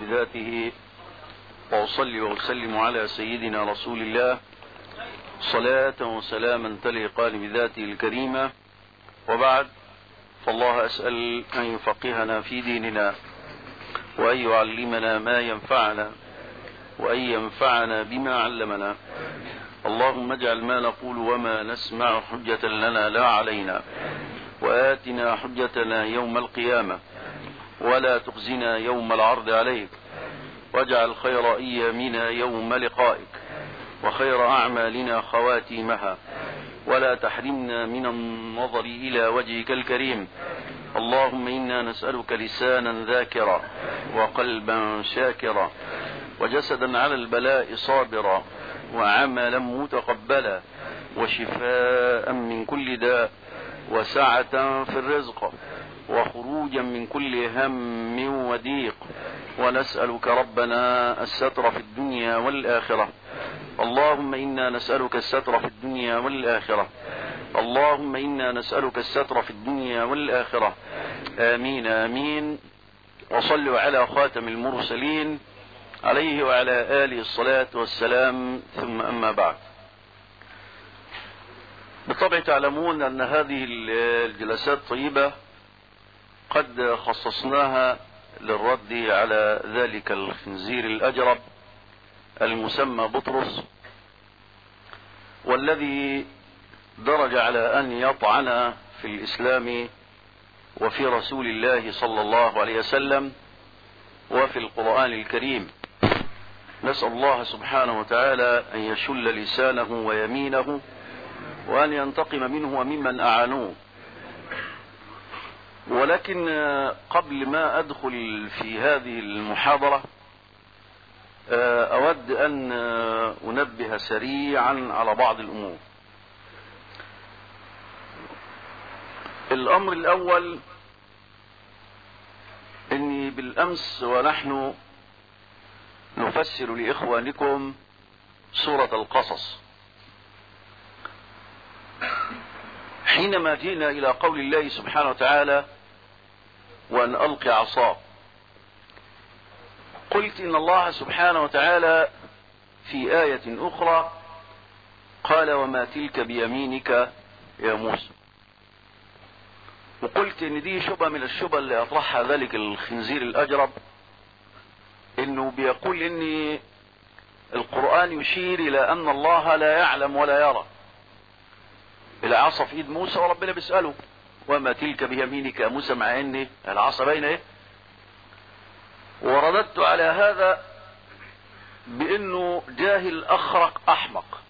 بذاته وأصلي وأسلم على سيدنا رسول الله صلاة وسلاما تليقان بذاته الكريمة وبعد فالله أسأل أن يفقهنا في ديننا وأن يعلمنا ما ينفعنا وأن ينفعنا بما علمنا اللهم اجعل ما نقول وما نسمع حجة لنا لا علينا وآتنا حجتنا يوم القيامة ولا تخزنا يوم العرض عليك واجعل خير أيامنا يوم لقائك وخير أعمالنا خواتيمها ولا تحرمنا من النظر إلى وجهك الكريم اللهم إنا نسألك لسانا ذاكرا وقلبا شاكرا وجسدا على البلاء صابرا وعملا متقبلا وشفاء من كل داء وسعة في الرزق وخروجا من كل هم وضيق ونسألك ربنا الستر في الدنيا والآخرة اللهم إنا نسألك الستر في الدنيا والآخرة اللهم إنا نسألك الستر في الدنيا والآخرة آمين آمين وصلوا على خاتم المرسلين عليه وعلى آله الصلاة والسلام ثم أما بعد بالطبع تعلمون أن هذه الجلسات طيبة قد خصصناها للرد على ذلك الخنزير الأجرب المسمى بطرس والذي درج على أن يطعن في الإسلام وفي رسول الله صلى الله عليه وسلم وفي القرآن الكريم نسأل الله سبحانه وتعالى أن يشل لسانه ويمينه وأن ينتقم منه وممن أعانوه ولكن قبل ما أدخل في هذه المحاضرة أود أن أنبه سريعا على بعض الأمور الأمر الأول أني بالأمس ونحن نفسر لإخوانكم سورة القصص حينما جئنا إلى قول الله سبحانه وتعالى وأن ألقي عصاه قلت إن الله سبحانه وتعالى في آية أخرى قال وما تلك بيمينك يا موسى وقلت إن دي شبهة من الشبهة اللي أطرحها ذلك الخنزير الأجرب إنه بيقول إن القرآن يشير إلى أن الله لا يعلم ولا يرى العصا في ايد موسى وربنا بيسأله وما تلك بيمينك يا موسى مع ان العصا باينه ايه ورددت على هذا بانه جاهل اخرق احمق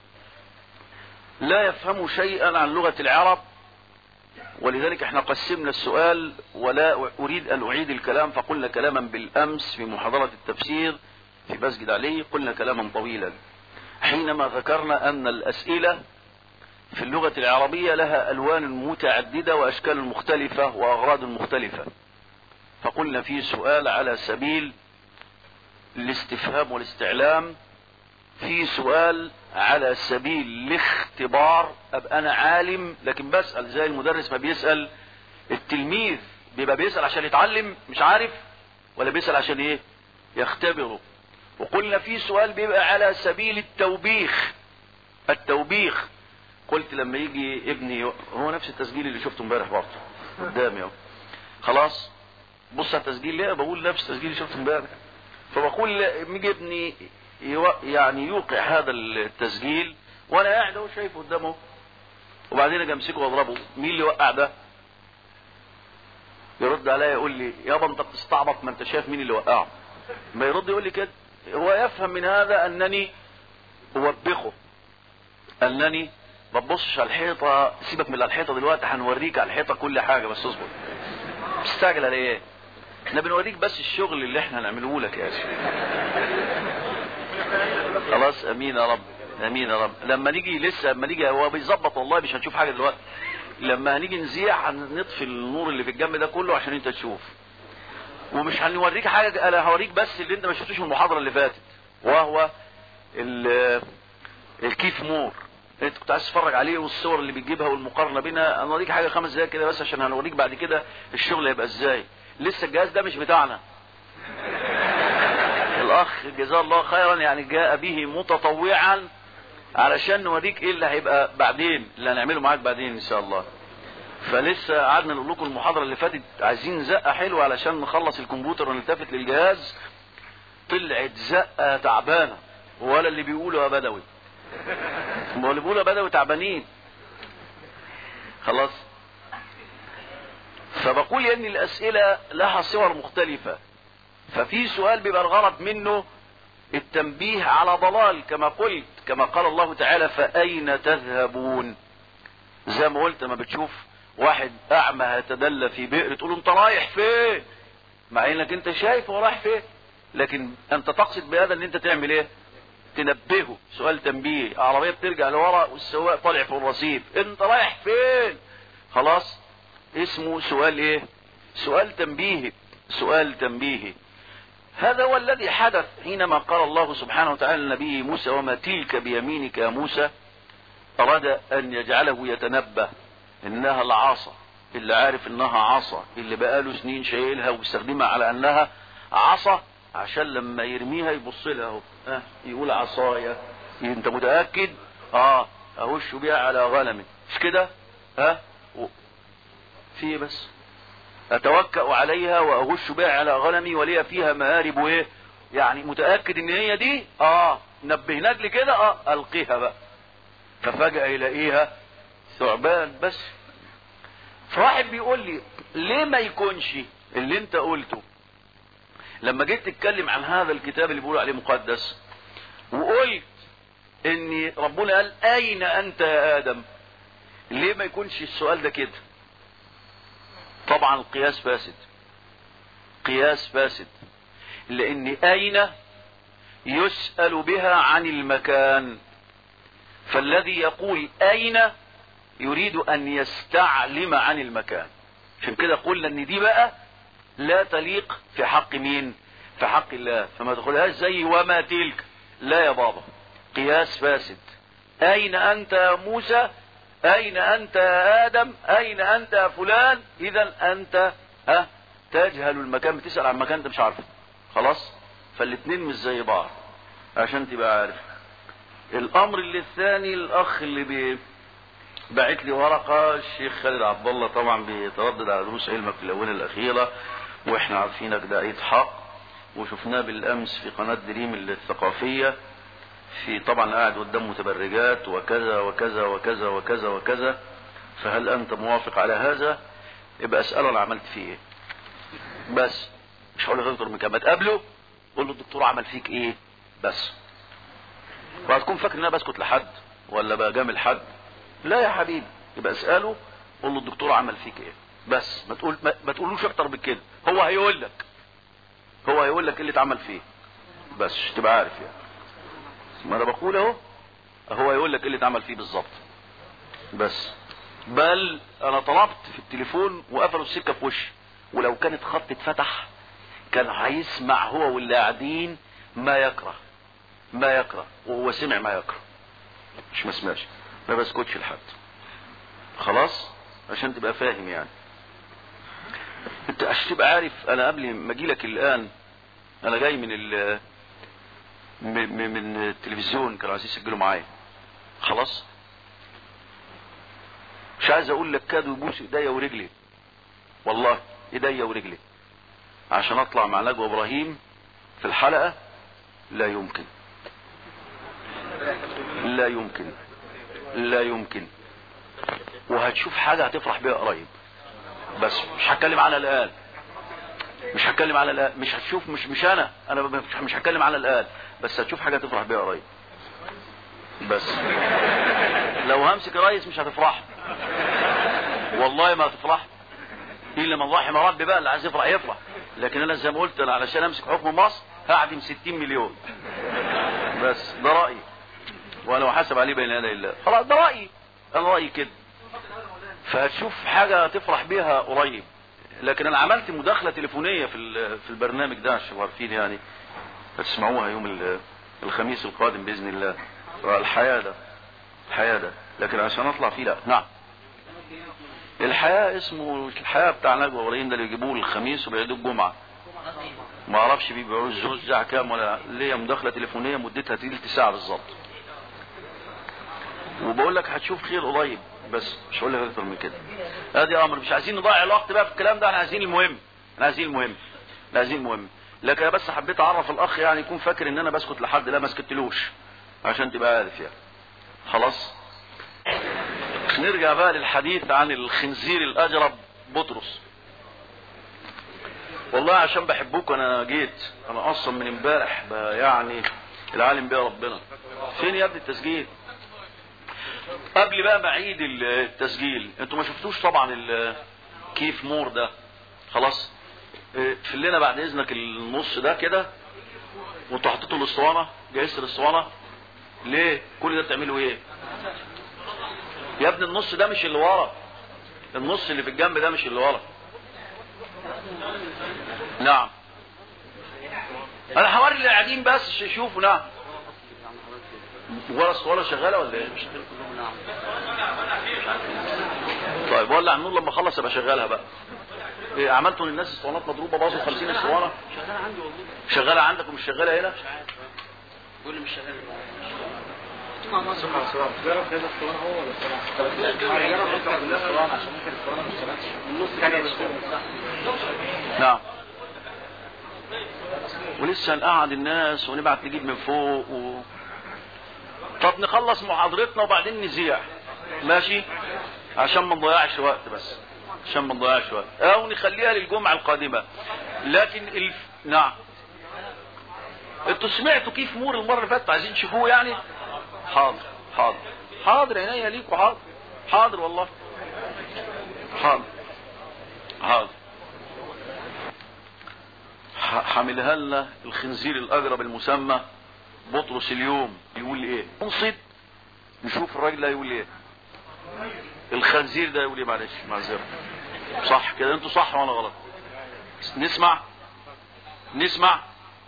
لا يفهم شيئا عن لغة العرب ولذلك احنا قسمنا السؤال ولا اريد ان اعيد الكلام فقلنا كلاما بالامس في محاضرة التفسير في مسجد علي قلنا كلاما طويلا حينما ذكرنا ان الاسئلة في اللغة العربية لها ألوان متعددة وأشكال مختلفة وأغراض مختلفة فقلنا في سؤال على سبيل الاستفهام والاستعلام في سؤال على سبيل الاختبار أبقى أنا عالم لكن بسأل زي المدرس ما بيسأل التلميذ بيبقى بيسأل عشان يتعلم مش عارف ولا بيسأل عشان ايه يختبره وقلنا في سؤال بيبقى على سبيل التوبيخ التوبيخ قلت لما يجي ابني هو نفس التسجيل اللي شفته امبارح برضه قدامي اهو خلاص بص على التسجيل ليه بقول نفس التسجيل اللي شفته امبارح فبقول لما يجي ابني يعني يوقع هذا التسجيل وانا قاعد اهو شايفه قدامه وبعدين اجي امسكه واضربه مين اللي وقع ده يرد عليا يقول لي يابا انت بتستعبط ما انت شايف مين اللي وقعه ما يرد يقول لي كده هو يفهم من هذا انني اوبخه انني ما تبصش على الحيطه سيبك من الحيطه دلوقتي هنوريك على الحيطه كل حاجه بس اصبر مستعجل على ايه احنا بنوريك بس الشغل اللي احنا هنعمله لك يا اخي خلاص امين يا رب امين يا رب لما نيجي لسه لما نيجي هو بيظبط والله مش هنشوف حاجه دلوقتي لما هنيجي نذيع هنطفي النور اللي في الجنب ده كله عشان انت تشوف ومش هنوريك حاجه انا هوريك بس اللي انت ما شفتوش في المحاضره اللي فاتت وهو الكيف مور انت كنت عايز تتفرج عليه والصور اللي بتجيبها والمقارنه بينها انا اوريك حاجه خمس دقايق كده بس عشان هنوريك بعد كده الشغل هيبقى ازاي لسه الجهاز ده مش بتاعنا الاخ جزاه الله خيرا يعني جاء به متطوعا علشان نوريك ايه اللي هيبقى بعدين اللي هنعمله معاك بعدين ان شاء الله فلسه قعدنا نقول لكم المحاضره اللي فاتت عايزين زقه حلوه علشان نخلص الكمبيوتر ونلتفت للجهاز طلعت زقه تعبانه ولا اللي بيقولوا يا بدوي ما هو اللي بيقولوا يا بدوي تعبانين خلاص فبقول ان الاسئله لها صور مختلفه ففي سؤال بيبقى الغرض منه التنبيه على ضلال كما قلت كما قال الله تعالى فأين تذهبون زي ما قلت ما بتشوف واحد أعمى يتدلى في بئر تقول له أنت رايح فين مع إنك أنت شايف هو رايح فين لكن أنت تقصد بهذا أن أنت تعمل إيه تنبهه سؤال تنبيه عربية بترجع لورا والسواق طالع في الرصيف أنت رايح فين خلاص اسمه سؤال إيه سؤال تنبيهي سؤال تنبيهي هذا هو الذي حدث حينما قال الله سبحانه وتعالى لنبيه موسى وما تلك بيمينك يا موسى أراد أن يجعله يتنبه إنها العصا اللي عارف إنها عصا اللي بقاله سنين شايلها ويستخدمها على أنها عصا عشان لما يرميها يبص لها اهو اه يقول عصايا انت متأكد اه اهش بيها على غنمي مش كده ها اه في بس اتوكأ عليها واغش بها على غنمي ولي فيها مآرب وايه يعني متأكد ان هي دي اه نبهناك لكده اه القيها بقى ففجأة يلاقيها ثعبان بس فواحد بيقول لي ليه ما يكونش اللي انت قلته لما جيت تتكلم عن هذا الكتاب اللي بيقولوا عليه مقدس وقلت ان ربنا قال اين انت يا ادم ليه ما يكونش السؤال ده كده طبعا القياس فاسد قياس فاسد لان اين يسأل بها عن المكان فالذي يقول اين يريد ان يستعلم عن المكان عشان كده قلنا ان دي بقى لا تليق في حق مين في حق الله فما تقولهاش زي وما تلك لا يا بابا قياس فاسد اين انت يا موسى اين انت يا ادم اين انت يا فلان اذا انت ها تجهل المكان بتسأل عن مكان انت مش عارفه خلاص فالاتنين مش زي بعض عشان تبقى عارف الامر اللي الثاني الاخ اللي بي بعت لي ورقة الشيخ خالد عبد الله طبعا بيتردد على دروس علمك في الاونه الاخيرة واحنا عارفينك ده عيد حق وشفناه بالامس في قناة دريم الثقافية في طبعا قاعد قدام متبرجات وكذا وكذا وكذا وكذا وكذا فهل انت موافق على هذا يبقى اسأله انا عملت فيه ايه بس مش هقول لك اكتر من كده تقابله قول له الدكتور عمل فيك ايه بس وهتكون فاكر ان انا بسكت لحد ولا بجامل حد لا يا حبيبي يبقى اساله قول له الدكتور عمل فيك ايه بس ما تقول ما, ما تقولوش اكتر من كده هو هيقول لك هو هيقول لك ايه اللي اتعمل فيه بس تبقى عارف يعني ما انا بقول اهو هو هيقول لك ايه اللي اتعمل فيه بالظبط بس بل انا طلبت في التليفون وقفلوا السكه في وشي ولو كانت خط اتفتح كان هيسمع هو واللي قاعدين ما يكره ما يكره وهو سمع ما يكره مش ما سمعش ما بسكتش لحد خلاص عشان تبقى فاهم يعني انت عشان تبقى عارف انا قبل ما اجي لك الان انا جاي من ال من من التلفزيون كانوا عايزين يسجلوا معايا خلاص مش عايز اقول لك كادوا يبوس ايديا ورجلي والله ايديا ورجلي عشان اطلع مع نجوى ابراهيم في الحلقه لا يمكن لا يمكن لا يمكن وهتشوف حاجة هتفرح بيها قريب بس مش هتكلم على الآن مش هتكلم على الآن مش هتشوف مش مش أنا أنا مش هتكلم على الآن بس هتشوف حاجة هتفرح بيها قريب بس لو همسك رئيس مش هتفرح والله ما هتفرح إلا من رحم ربي بقى اللي عايز يفرح يفرح لكن أنا زي ما قلت أنا علشان أمسك حكم مصر هعدم 60 مليون بس ده رأيي وانا وحاسب عليه بين يدي الله خلاص ده رايي انا رايي كده فهتشوف حاجه تفرح بيها قريب لكن انا عملت مداخله تليفونيه في في البرنامج ده عشان عارفين يعني هتسمعوها يوم الخميس القادم باذن الله الحياه ده الحياه ده لكن عشان اطلع فيه لا نعم الحياه اسمه الحياه بتاع نجوى ابراهيم ده اللي يجيبوه الخميس وبيعيدوه الجمعه ما اعرفش بيبيعوا الزوزع كام ولا ليا مداخله تليفونيه مدتها تلت ساعه بالظبط وبقول لك هتشوف خير قريب بس مش هقول لك اكتر من كده ادي امر مش عايزين نضيع الوقت بقى في الكلام ده احنا عايزين المهم احنا عايزين المهم احنا عايزين المهم لكن انا بس حبيت اعرف الاخ يعني يكون فاكر ان انا بسكت لحد لا ما سكتلوش عشان تبقى عارف يعني خلاص نرجع بقى للحديث عن الخنزير الاجرب بطرس والله عشان بحبوك انا جيت انا اصلا من امبارح يعني العالم بيها ربنا فين يا ابني التسجيل قبل بقى ما اعيد التسجيل انتوا ما شفتوش طبعا كيف مور ده خلاص في لنا بعد اذنك النص ده كده وانتوا حطيتوا الاسطوانه جهزت الاسطوانه ليه كل ده بتعملوا ايه يا ابني النص ده مش اللي ورا النص اللي في الجنب ده مش اللي ورا نعم انا هوري اللي قاعدين بس يشوفوا نعم ورا الصوره شغاله ولا ايه طيب ولع النور لما اخلص ابقى شغالها بقى إيه عملتوا للناس اسطوانات مضروبه باظوا 50 اسطوانه شغاله عندي والله شغاله عندك ومش شغاله هنا بقول لي مش شغاله جرب كده الاسطوانه هو ولا الاسطوانه؟ جرب انت الاسطوانه عشان ممكن الاسطوانه ما اشتغلتش النص كان يشتغل نعم ولسه نقعد الناس ونبعت نجيب من فوق و... طب نخلص محاضرتنا وبعدين نذيع ماشي عشان ما نضيعش وقت بس عشان ما نضيعش وقت او نخليها للجمعه القادمه لكن الف... نعم انتوا سمعتوا كيف مور المره اللي فاتت عايزين تشوفوه يعني حاضر حاضر حاضر عينيا ليكوا حاضر حاضر والله حاضر حاضر حملها لنا الخنزير الاجرب المسمى بطرس اليوم يقول ايه انصت نشوف الراجل ده يقول ايه الخنزير ده يقول ايه معلش معذره صح كده انتوا صح وانا غلط نسمع نسمع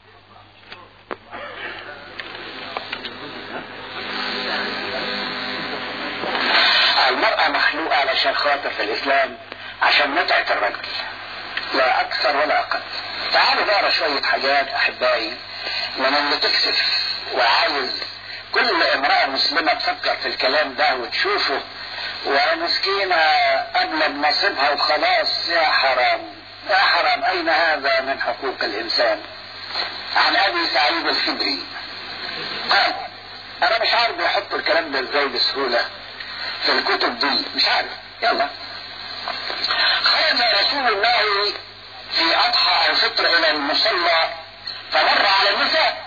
المرأة مخلوقة علشان خاطر في الإسلام عشان متعة الرجل لا أكثر ولا أقل تعالوا نقرا شوية حاجات أحبائي من اللي تكسف وعايز كل امرأة مسلمة تفكر في الكلام ده وتشوفه ومسكينة قبل بنصيبها وخلاص يا حرام يا حرام أين هذا من حقوق الإنسان عن أبي سعيد الخدري قال أنا مش عارف بيحطوا الكلام ده إزاي بسهولة في الكتب دي مش عارف يلا خرج رسول الله في أضحى الفطر إلى المصلى فمر على النساء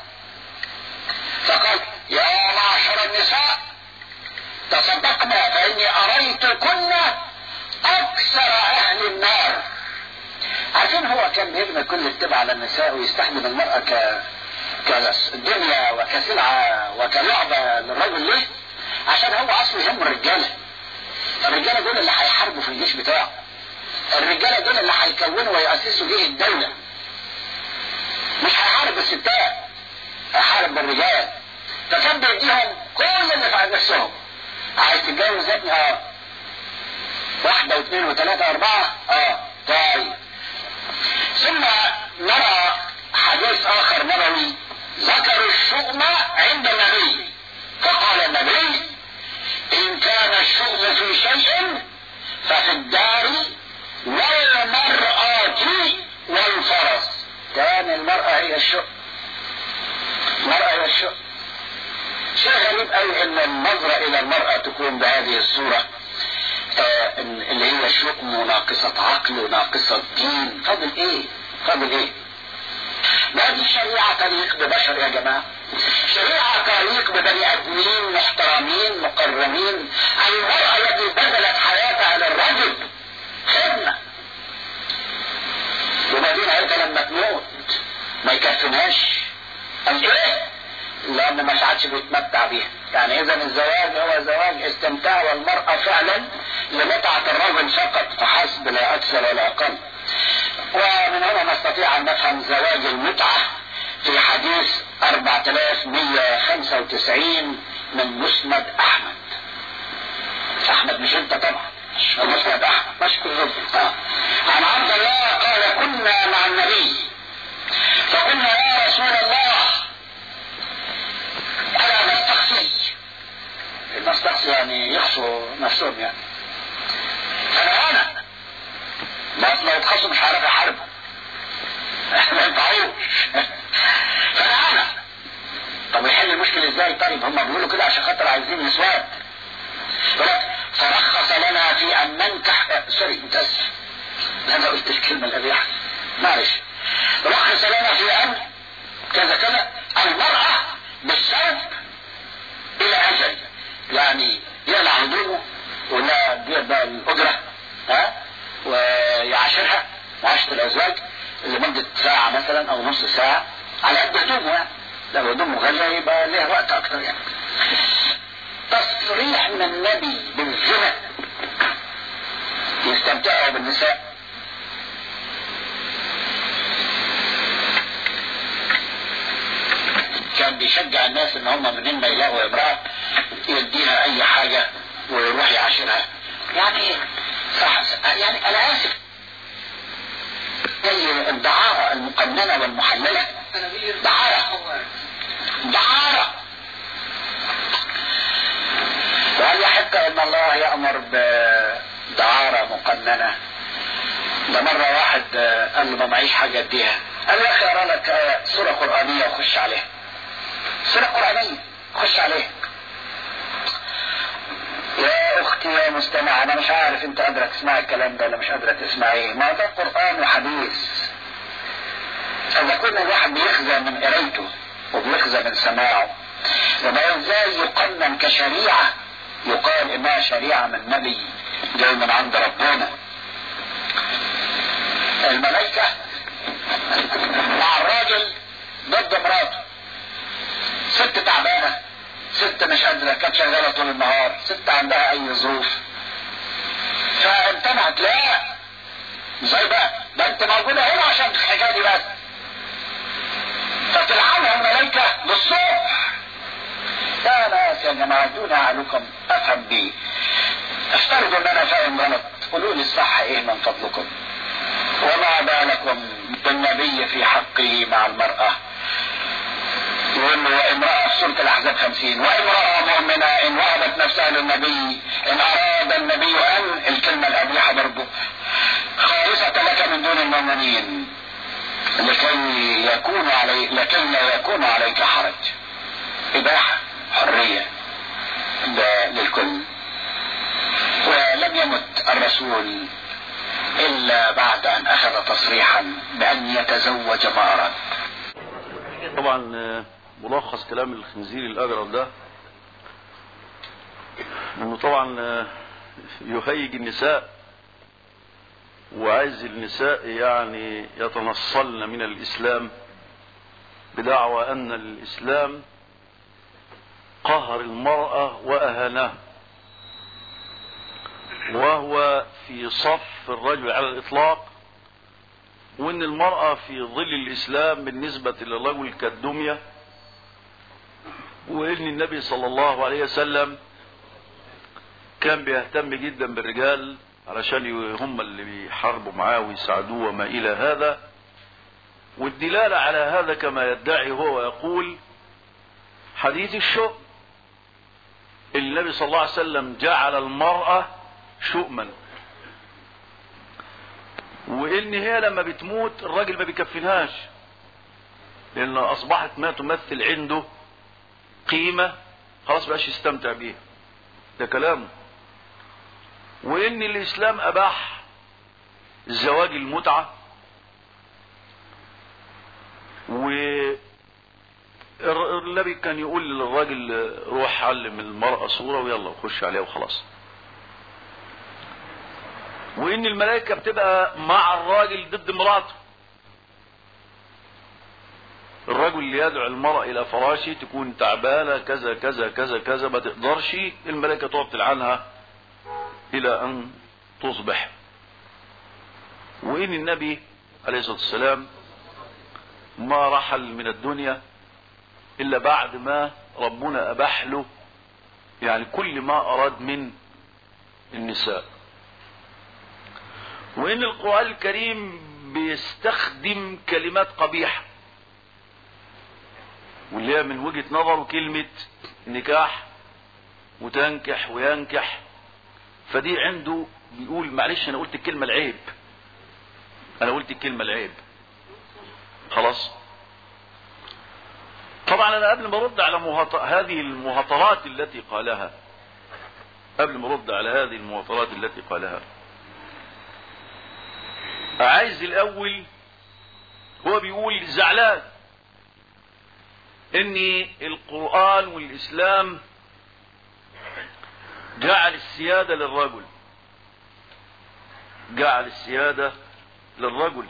فقال يا معشر النساء تصدقنا فإني أريتكن أكثر أهل النار عارفين هو كان بيبني كل التبع على النساء ويستخدم المرأة ك كدنيا وكسلعة وكلعبة للرجل ليه؟ عشان هو أصله يهم الرجالة الرجالة دول اللي هيحاربوا في الجيش بتاعه الرجالة دول اللي هيكونوا ويأسسوا جيش الدولة مش هيحارب الستات هيحارب بالرجال فكان بيديهم كل اللي في نفسهم عايز تتجوز ابني اه واحدة واثنين وثلاثة أربعة اه طيب ثم نرى حديث آخر نبوي ذكروا الشؤم عند النبي فقال النبي إن كان الشؤم في شيء ففي الدار والمرأة والفرس كان المرأة هي الشؤم المرأة هي الشؤم شيء غريب قوي ان النظرة الى المرأة تكون بهذه الصورة آه اللي هي شؤم وناقصة عقل وناقصة دين فاضل ايه فاضل ايه ما دي شريعة طريق ببشر يا جماعة شريعة طريق ببني ادمين محترمين مكرمين المرأة التي بذلت حياتها للرجل خدمة وبعدين انت لما تموت ما يكفناش قال ايه لان ما عادش بيتمتع بيها يعني اذا الزواج هو زواج استمتاع والمرأة فعلا لمتعة الرجل فقط فحسب لا اكثر ولا اقل ومن هنا نستطيع ان نفهم زواج المتعة في حديث 4195 من مسند احمد احمد مش انت طبعا مسند احمد مشكور ربنا عن عبد الله قال كنا مع النبي فقلنا يا رسول الله ألا نستقصي المستقصي يعني يخصوا نفسهم يعني فنهانا ما ما يتخصوا مش عارف يحاربوا ما ينفعوش فنهانا طب يحل المشكلة ازاي طيب هم بيقولوا كده عشان خاطر عايزين نسوان فرخص لنا في ان ننكح آه، سوري انت اسف انا قلت الكلمة القبيحة معلش رخص لنا في ان كذا كذا المرأة بالثوب الى اجل يعني يقلع هدومه ولا بيقبل الاجرة ها ويعاشرها معاشرة الازواج لمدة ساعة مثلا او نص ساعة على قد هدومه يعني لو هدومه غالية يبقى ليها وقت اكتر يعني تصريح من النبي بالزنا يستمتعوا بالنساء كان بيشجع الناس ان هم منين ما يلاقوا امرأة يديها اي حاجة ويروح يعاشرها يعني صح يعني انا اسف زي الدعارة المقننة والمحللة دعارة دعارة وهل يحق ان الله يأمر بدعارة مقننة ده مرة واحد قال له ما معيش حاجة اديها قال له يا اخي ارى لك سورة قرآنية وخش عليها سورة قرآنية خش عليها يا اختي يا مستمع انا مش عارف انت قادرة تسمعي الكلام ده ولا مش قادرة تسمعيه ما ده قرآن وحديث اذا كنا الواحد بيخزى من قرايته وبيخزى من سماعه يبقى ازاي يقنن كشريعة يقال انها شريعة من نبي جاي من عند ربنا الملائكة مع الراجل ضد مراته ست تعبانة ست مش قادرة كانت شغالة طول النهار ست عندها اي ظروف فامتنعت لا ازاي بقى ده انت موجودة هنا عشان الحكاية دي بس فتلعنها الملائكة للصبح يا ناس يا جماعة دون أعلكم أفهم بيه افترضوا ان انا فاهم غلط قولوا لي الصح ايه من فضلكم وما بالكم بالنبي في حقه مع المرأة يقول له وامرأة في سورة الأحزاب خمسين وامرأة مؤمنة إن وهبت نفسها للنبي إن أراد النبي أن الكلمة القبيحة برضه خالصة لك من دون المؤمنين لكي يكون علي لكي لا يكون عليك حرج إباحة حرية للكل ولم يمت الرسول إلا بعد أن أخذ تصريحا بأن يتزوج ما أراد طبعا ملخص كلام الخنزير الأجرب ده انه طبعا يهيج النساء وعايز النساء يعني يتنصلن من الإسلام بدعوى أن الإسلام قهر المرأة وأهانها وهو في صف الرجل على الإطلاق وأن المرأة في ظل الإسلام بالنسبة للرجل كالدمية وأن النبي صلى الله عليه وسلم كان بيهتم جدا بالرجال علشان هم اللي بيحاربوا معاه ويساعدوه وما إلى هذا والدلالة على هذا كما يدعي هو ويقول حديث الشؤم النبي صلى الله عليه وسلم جعل المرأة شؤما وان هي لما بتموت الراجل ما بيكفنهاش لان اصبحت ما تمثل عنده قيمة خلاص بقاش يستمتع بيها ده كلامه وان الاسلام اباح زواج المتعة و النبي كان يقول للراجل روح علم المرأة صورة ويلا وخش عليها وخلاص وان الملائكة بتبقى مع الراجل ضد مراته الرجل اللي يدعو المرأة الى فراشه تكون تعبانة كذا كذا كذا كذا ما تقدرش الملائكة تقعد تلعنها الى ان تصبح وان النبي عليه الصلاة والسلام ما رحل من الدنيا الا بعد ما ربنا اباح له يعني كل ما اراد من النساء وان القرآن الكريم بيستخدم كلمات قبيحة واللي هي من وجهة نظره كلمة نكاح وتنكح وينكح فدي عنده بيقول معلش انا قلت الكلمة العيب انا قلت الكلمة العيب خلاص طبعا انا قبل ما ارد على مهط... هذه المهاترات التي قالها قبل ما ارد على هذه المهاترات التي قالها عايز الاول هو بيقول زعلان ان القرآن والاسلام جعل السيادة للرجل جعل السيادة للرجل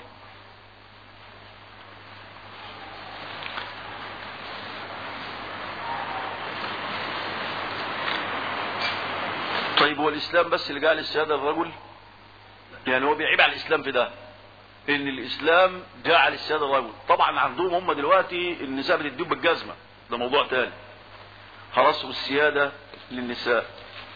طيب هو الاسلام بس اللي جعل السيادة للرجل يعني هو بيعيب على الاسلام في ده ان الاسلام جعل السيادة للرجل طبعا عندهم هم دلوقتي النساء بتديهم بالجزمة ده موضوع تاني خلاص والسيادة للنساء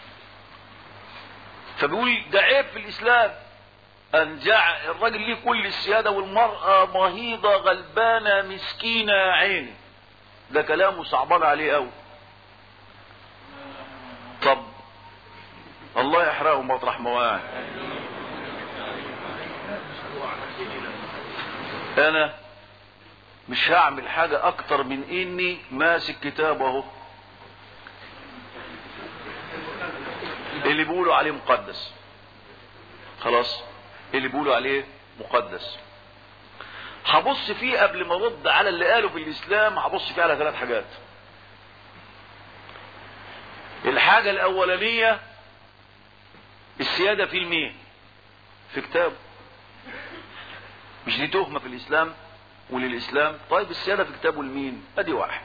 فبيقول ده عيب في الاسلام ان جعل الراجل ليه كل السيادة والمرأة مهيضة غلبانة مسكينة يا عيني ده كلامه صعبان عليه قوي طب الله يحرقه مطرح مواعي انا مش هعمل حاجة اكتر من اني ماسك كتاب اهو اللي بيقولوا عليه مقدس خلاص اللي بيقولوا عليه مقدس هبص فيه قبل ما ارد على اللي قاله في الاسلام هبص فيه على ثلاث حاجات الحاجة الاولانية السيادة في المين في كتاب مش دي تهمة في الاسلام وللاسلام طيب السيادة في كتابه لمين ادي واحد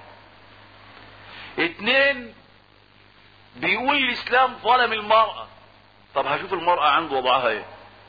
اتنين بيقول الاسلام ظلم المرأة طب هشوف المرأة عند وضعها ايه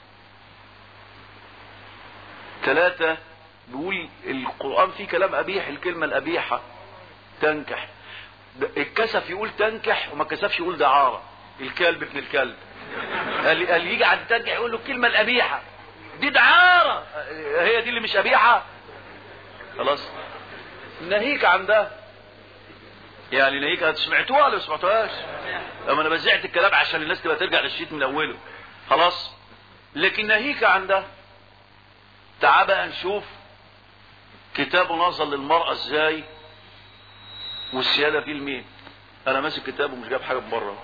ثلاثة بيقول القرآن فيه كلام أبيح الكلمة الأبيحة تنكح الكسف يقول تنكح وما كسفش يقول دعارة الكلب ابن الكلب قال قال يجي عند تنكح يقول له الكلمة الأبيحة دي دعارة هي دي اللي مش أبيحة خلاص ناهيك عن ده يعني ناهيك سمعتوها ولا ما سمعتوهاش اما انا بزعت الكلام عشان الناس تبقى ترجع للشيت من اوله خلاص لكن ناهيك عن ده تعال بقى نشوف كتابه نظر للمرأة ازاي والسيادة فيه لمين انا ماسك كتابه مش جايب حاجة من بره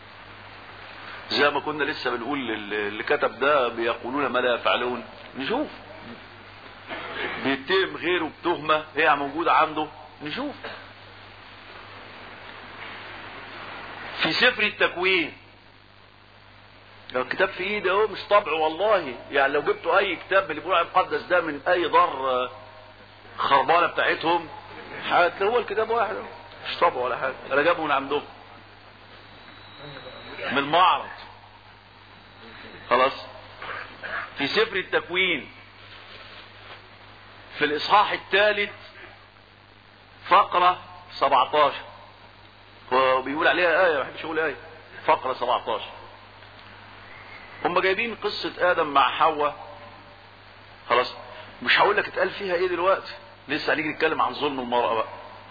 زي ما كنا لسه بنقول اللي كتب ده بيقولون ما لا يفعلون نشوف بيتهم غيره بتهمة هي موجودة عنده نشوف في سفر التكوين لو الكتاب في ايدي اهو مش طبع والله يعني لو جبتوا اي كتاب اللي بيقولوا عليه مقدس ده من اي دار خربانه بتاعتهم هتلاقوا هو الكتاب واحد اهو مش طبع ولا حاجه انا جابه من عندهم من المعرض خلاص في سفر التكوين في الاصحاح الثالث فقره 17 هو بيقول عليها آية ما بحبش أقول آية فقرة 17 هم جايبين قصة آدم مع حواء خلاص مش هقول لك اتقال فيها ايه دلوقتي لسه هنيجي نتكلم عن ظلم المرأة بقى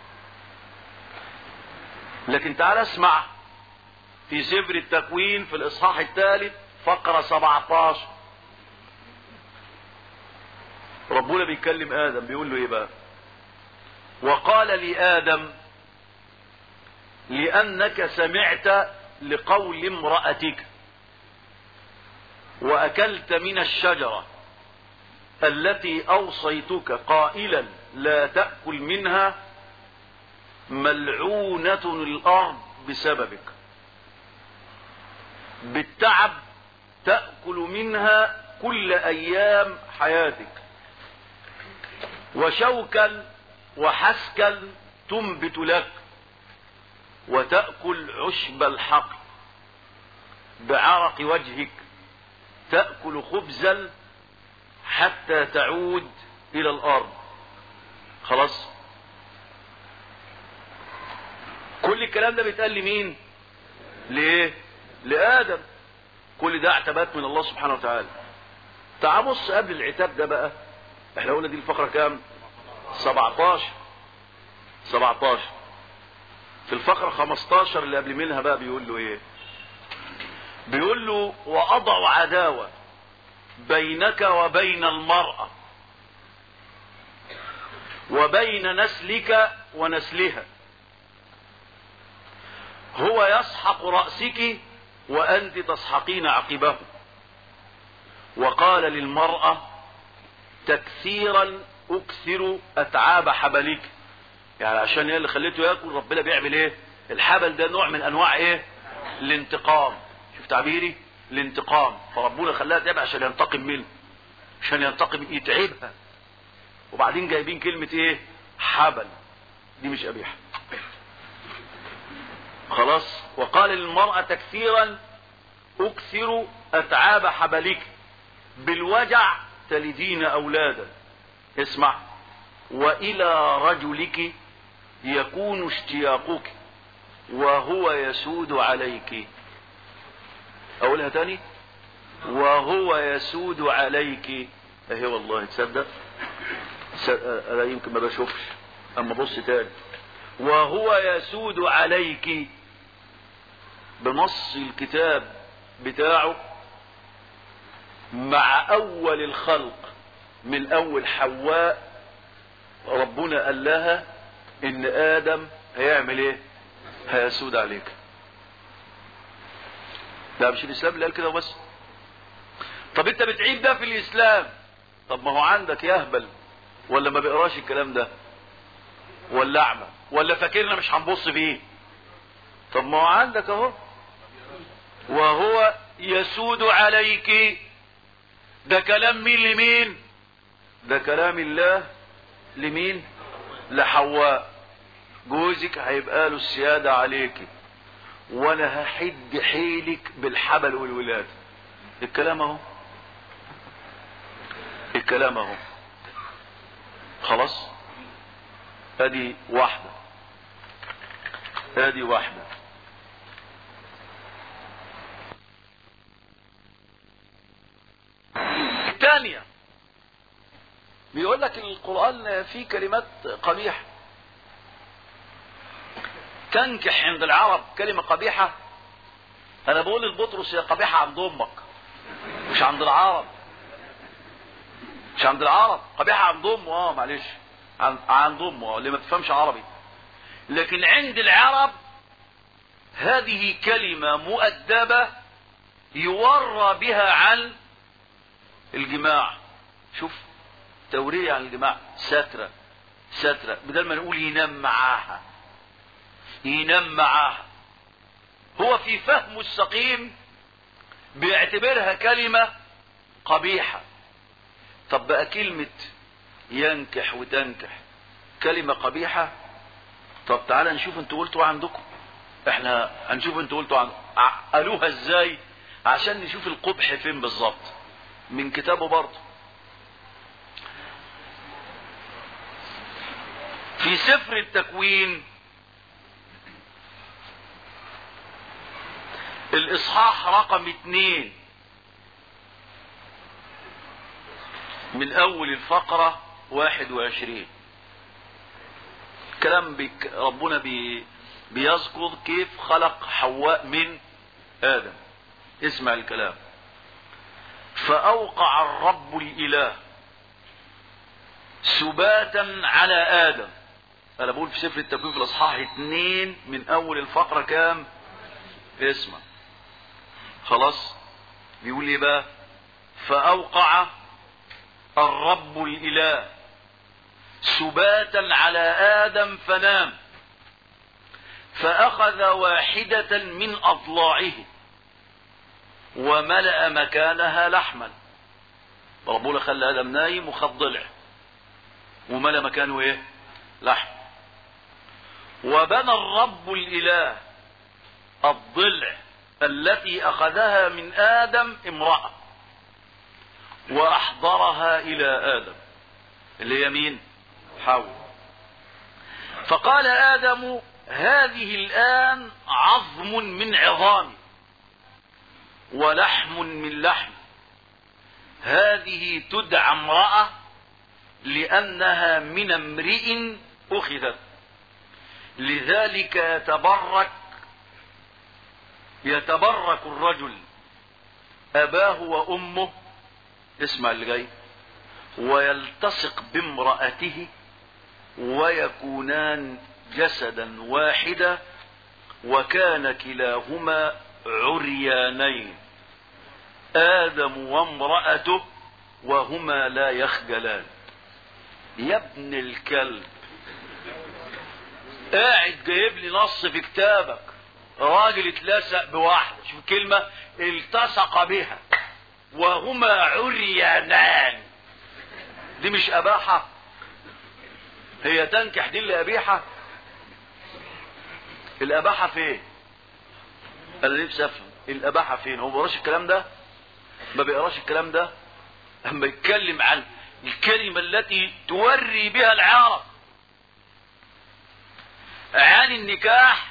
لكن تعال اسمع في سفر التكوين في الإصحاح الثالث فقرة 17 ربنا بيكلم آدم بيقول له ايه بقى وقال لآدم لأنك سمعت لقول امرأتك وأكلت من الشجرة التي أوصيتك قائلا لا تأكل منها ملعونة الأرض بسببك بالتعب تأكل منها كل أيام حياتك وشوكا وحسكا تنبت لك وتأكل عشب الحقل بعرق وجهك تأكل خبزا حتى تعود إلى الأرض خلاص كل الكلام ده بيتقال لمين ليه لآدم كل ده اعتبات من الله سبحانه وتعالى تعال بص قبل العتاب ده بقى احنا قلنا دي الفقرة كام 17 17 في الفقرة 15 اللي قبل منها بقى بيقول له ايه بيقول له وأضع عداوة بينك وبين المرأة وبين نسلك ونسلها هو يسحق رأسك وأنت تسحقين عقبه وقال للمرأة تكثيرا أكثر أتعاب حبلك يعني عشان هي اللي خليته ياكل ربنا بيعمل ايه الحبل ده نوع من انواع ايه الانتقام شوف تعبيري الانتقام فربنا خلاها تعب عشان ينتقم منه عشان ينتقم يتعبها وبعدين جايبين كلمة ايه حبل دي مش قبيحة خلاص وقال للمرأة تكثيرا اكثر اتعاب حبلك بالوجع تلدين اولادا اسمع والى رجلك يكون اشتياقك وهو يسود عليك اقولها تاني وهو يسود عليك اهي والله تصدق انا يمكن ما بشوفش اما بص تاني وهو يسود عليك بنص الكتاب بتاعه مع اول الخلق من اول حواء ربنا قال لها ان ادم هيعمل ايه هيسود عليك لا مش الاسلام اللي قال كده بس طب انت بتعيب ده في الاسلام طب ما هو عندك يهبل ولا ما بيقراش الكلام ده ولا اعمى ولا فاكرنا مش هنبص فيه طب ما هو عندك اهو وهو يسود عليك ده كلام مين لمين ده كلام الله لمين لحواء جوزك هيبقى له السيادة عليك وانا هحد حيلك بالحبل والولاد الكلام اهو الكلام اهو خلاص ادي واحدة ادي واحدة الثانية بيقول لك القرآن فيه كلمات قبيحة تنكح عند العرب كلمة قبيحة أنا بقول لبطرس هي قبيحة عند أمك مش عند العرب مش عند العرب قبيحة عند أمه اه معلش عند أمه اللي ما تفهمش عربي لكن عند العرب هذه كلمة مؤدبة يورى بها عن الجماع شوف تورية عن الجماع سترة سترة بدل ما نقول ينام معاها ينام معاها هو في فهمه السقيم بيعتبرها كلمة قبيحة طب بقى كلمة ينكح وتنكح كلمة قبيحة طب تعالى نشوف انتوا قلتوا عندكم احنا هنشوف انتوا قلتوا عن قالوها ازاي عشان نشوف القبح فين بالظبط من كتابه برضه في سفر التكوين الاصحاح رقم اتنين من اول الفقرة واحد وعشرين كلام بك ربنا بي بيذكر كيف خلق حواء من ادم اسمع الكلام فاوقع الرب الاله سباتا على ادم انا بقول في سفر التكوين في الاصحاح اتنين من اول الفقره كام اسمع خلاص بيقول ايه بقى فاوقع الرب الاله سباتا على ادم فنام فاخذ واحده من اضلاعه وملا مكانها لحما ربنا خلى ادم نايم وخد ضلع وملا مكانه ايه لحم وبنى الرب الاله الضلع التي اخذها من ادم امراه واحضرها الى ادم اللي هي مين حواء فقال ادم هذه الان عظم من عظامي ولحم من لحم هذه تدعى امراه لانها من امرئ اخذت لذلك يتبرك يتبرك الرجل أباه وأمه اسمع اللي جاي ويلتصق بامرأته ويكونان جسدا واحدا وكان كلاهما عريانين آدم وامرأته وهما لا يخجلان يا ابن الكلب قاعد جايب لي نص في كتابك راجل اتلصق بواحدة شوف كلمة التصق بها وهما عريانان دي مش أباحة هي تنكح دي اللي أبيحة الأباحة فين أنا نفسي أفهم الأباحة فين هو بيقراش الكلام ده ما بيقراش الكلام ده أما يتكلم عن الكلمة التي توري بها العرب عن النكاح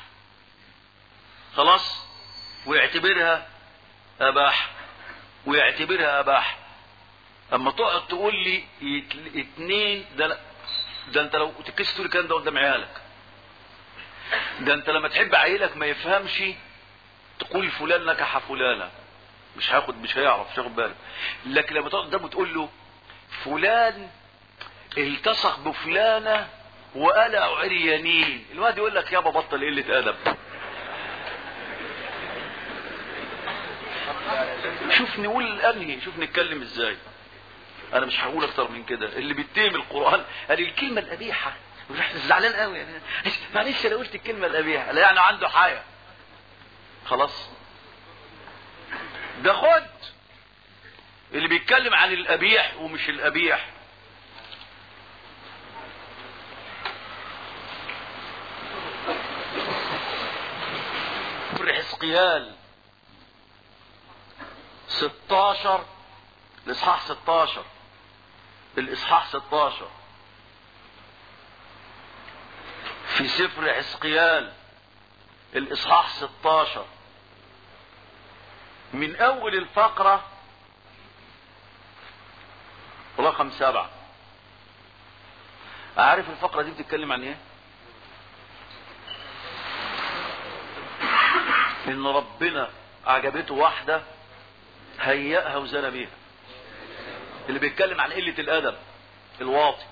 خلاص ويعتبرها أباح ويعتبرها أباح أما تقعد تقول لي يت- اتنين ده لا ده انت لو تكس تقول الكلام ده قدام عيالك ده انت لما تحب عيلك ما يفهمش تقول فلان نكح فلانة مش هاخد مش هيعرف مش هاخد باله لكن لما تقعد قدامه تقول له فلان التصق بفلانة وقلعوا عريانين الواد يقول لك يابا بطل قلة أدب شوف نقول انهي شوف نتكلم ازاي انا مش هقول اكتر من كده اللي بيتهم القران قال الكلمه القبيحه رحت زعلان قوي يعني معلش انا قلت الكلمه القبيحه لا يعني عنده حاجه خلاص ده خد اللي بيتكلم عن القبيح ومش القبيح سفر حزقيال 16 الاصحاح 16 الاصحاح 16 في سفر حزقيال الاصحاح 16 من اول الفقرة رقم سبعة عارف الفقرة دي بتتكلم عن ايه ان ربنا عجبته واحدة هيأها وزنى بيها اللي بيتكلم عن قلة الادب الواطي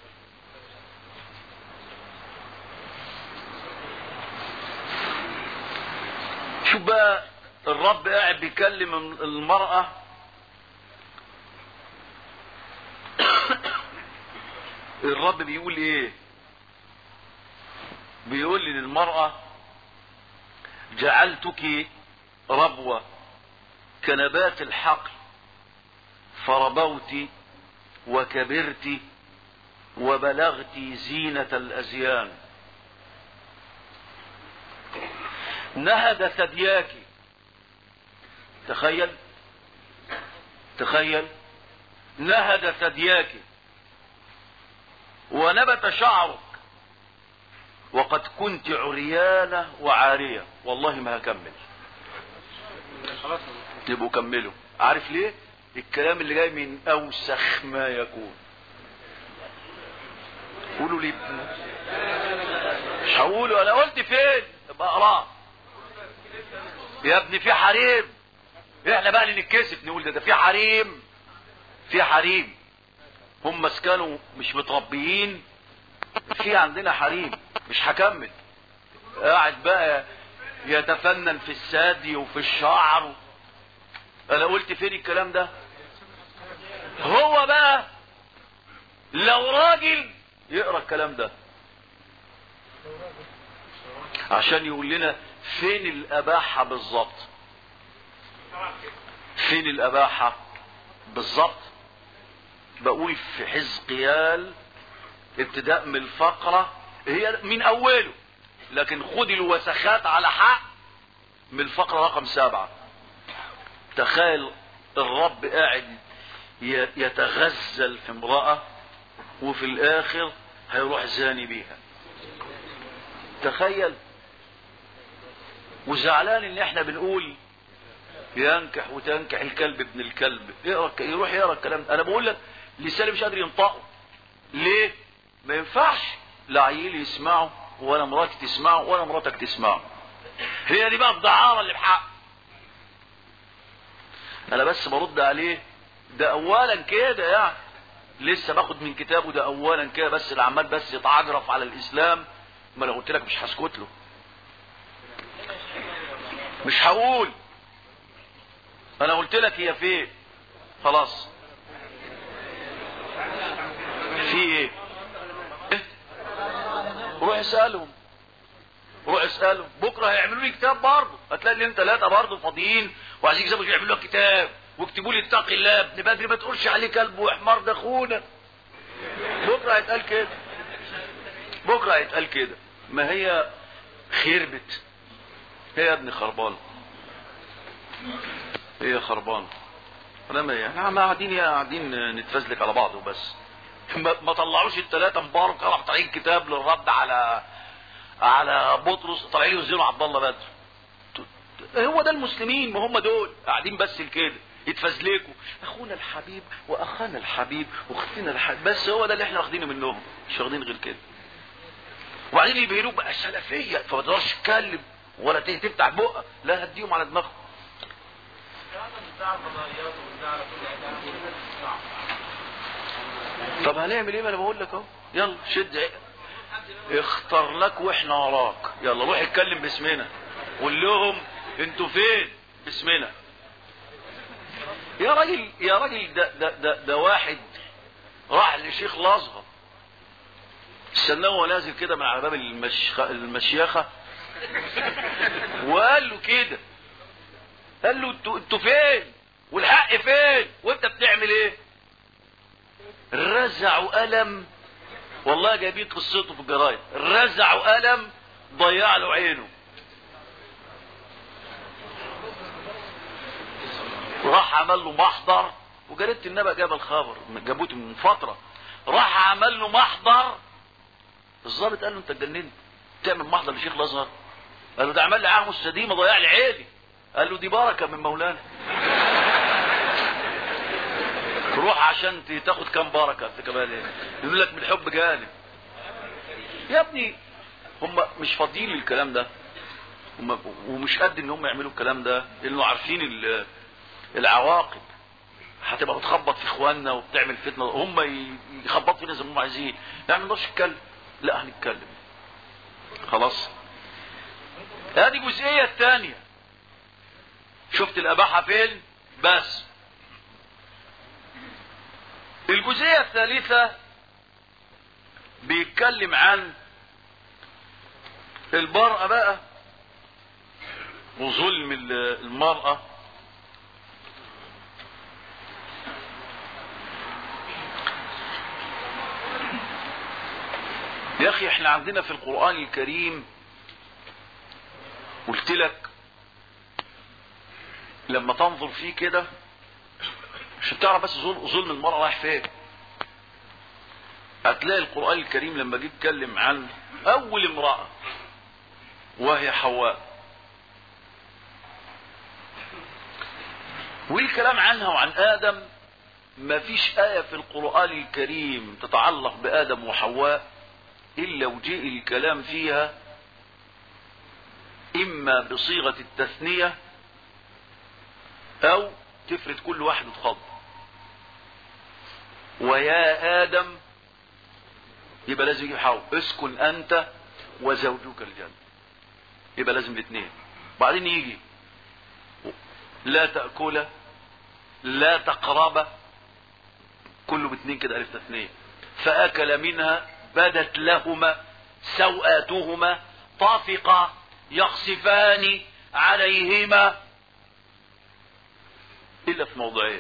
شوف بقى الرب قاعد بيكلم المرأة الرب بيقول ايه بيقول للمرأة جعلتك ربوة كنبات الحقل فربوت وكبرت وبلغت زينة الأزيان نهد ثدياك تخيل تخيل نهد ثدياك ونبت شعرك وقد كنت عريانة وعارية والله ما هكمل خلاص تبقوا كملوا عارف ليه الكلام اللي جاي من اوسخ ما يكون قولوا لي مش هقوله انا قلت فين ابقى اقراه يا ابني في حريم احنا بقى اللي نتكسف نقول ده ده في حريم في حريم هم كانوا مش متربيين في عندنا حريم مش هكمل قاعد بقى يتفنن في الثدي وفي الشعر انا قلت فين الكلام ده هو بقى لو راجل يقرا الكلام ده عشان يقول لنا فين الاباحه بالظبط فين الاباحه بالظبط بقول في حزقيال ابتداء من الفقره هي من اوله لكن خد الوسخات على حق من الفقره رقم سبعه تخيل الرب قاعد ي- يتغزل في امرأة وفي الآخر هيروح زاني بيها تخيل وزعلان ان احنا بنقول ينكح وتنكح الكلب ابن الكلب يقرا يروح يقرا الكلام ده. انا بقول لك لساني مش قادر ينطقه ليه ما ينفعش لا عيل يسمعه ولا مراتي تسمعه ولا مراتك تسمعه هي دي بقى الدعارة اللي بحق انا بس برد عليه ده اولا كده يعني لسه باخد من كتابه ده اولا كده بس اللي عمال بس يتعجرف على الاسلام ما انا قلت لك مش هسكت له مش هقول انا قلت لك هي فين خلاص في ايه إيه؟ روح اسالهم روح اسالهم بكره هيعملوا لي كتاب برضه هتلاقي ان ثلاثه برضه فاضيين وعايزين يكتبوا يعملوا لك كتاب واكتبوا لي اتقي الله ابن بدري ما تقولش عليه كلب وحمار ده اخونا بكره هيتقال كده بكره هيتقال كده ما هي خربت هي يا ابني خربانه هي خربانه لما هي احنا قاعدين قاعدين نتفزلك على بعض وبس ما, ما طلعوش الثلاثه مبارك راح طالعين كتاب للرد على على بطرس طالعين يوزنوا عبد الله بدر هو ده المسلمين ما هم دول قاعدين بس كده يتفزلكوا اخونا الحبيب واخانا الحبيب واختنا الحبيب بس هو ده اللي احنا واخدينه منهم مش واخدين غير كده وبعدين يبهروك بقى سلفيه فما تقدرش تتكلم ولا تفتح بقك لا هديهم على دماغهم طب هنعمل ايه ما انا بقول لك اهو يلا شد عقل. اختار لك واحنا وراك يلا روح اتكلم باسمنا قول لهم انتوا فين باسمنا يا راجل يا راجل ده ده ده, ده واحد راح لشيخ الازهر استناه وهو نازل كده من على باب المشخ... المشيخه وقال له كده قال له انتوا انتوا فين والحق فين وانت بتعمل ايه رزعوا قلم والله جايبين قصته في الجرايد رزعوا قلم ضيع له عينه راح عمل له محضر وجريدة النبأ جاب الخبر جابوته من فترة راح عمل له محضر الظابط قال له انت اتجننت تعمل محضر لشيخ الازهر قال له ده عمل لي عام السديمه ضيع لي عيني قال له دي بركه من مولانا روح عشان تاخد كام بركه انت كمان ايه يقول لك من الحب جانب يا ابني هم مش فاضيين للكلام ده هم ومش قد ان هم يعملوا الكلام ده لانه عارفين ال- العواقب هتبقى بتخبط في اخواننا وبتعمل فتنه هم ي- يخبطوا فينا زي ما هم عايزين لا ما نقدرش نتكلم لا هنتكلم خلاص هذه الجزئيه الثانيه شفت الاباحه فين بس الجزئيه الثالثه بيتكلم عن المرأة بقى وظلم ال- المرأة يا أخي احنا عندنا في القرآن الكريم قلت لك لما تنظر فيه كده عشان تعرف بس ظلم, ظلم المرأة رايح فين هتلاقي القرآن الكريم لما جه يتكلم عن أول امرأة وهي حواء والكلام عنها وعن آدم ما فيش آية في القرآن الكريم تتعلق بآدم وحواء إلا وجيء الكلام فيها إما بصيغة التثنية أو تفرد كل واحد خط ويا آدم يبقى لازم يجيب حواء اسكن أنت وزوجك الجنة يبقى لازم الاثنين بعدين يجي لا تأكل لا تقرب كله باثنين كده ألف تثنية فأكل منها بدت لهما سوآتهما طافقا يخصفان عليهما إلا في موضعين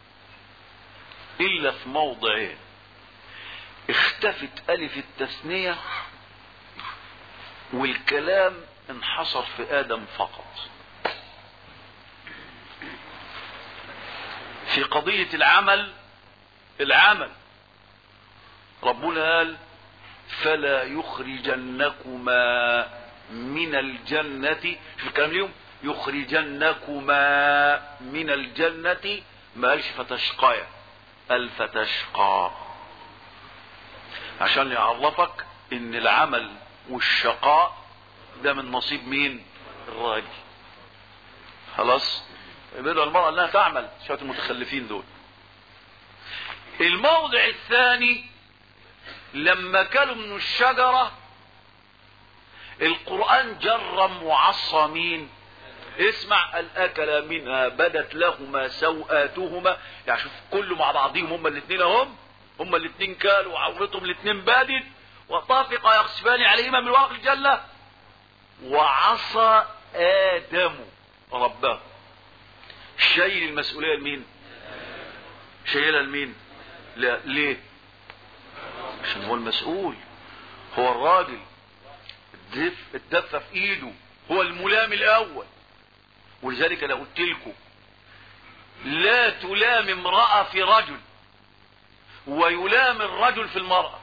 إلا في موضعين اختفت ألف التثنية والكلام انحصر في آدم فقط في قضية العمل العمل ربنا قال فلا يخرجنكما من الجنة شوف الكلام اليوم يخرجنكما من الجنة ما قالش فتشقيا قال فتشقى عشان يعرفك ان العمل والشقاء ده من نصيب مين الراجل خلاص يبقى المرأة انها تعمل شوية المتخلفين دول الموضع الثاني لما كلوا من الشجرة القرآن جرم وعصى مين اسمع الأكل منها بدت لهما سوآتهما يعني شوف كله مع بعضهم هما الاثنين هم هما الاثنين كالوا وعورتهم الاثنين بادت وطافقا يخسفان عليهما من ورق الجنة وعصى آدم ربه شايل المسؤولية لمين شايلها لمين لا ليه عشان هو المسؤول هو الراجل الدف الدفة في ايده هو الملام الاول ولذلك لو قلت لكم لا تلام امرأة في رجل ويلام الرجل في المرأة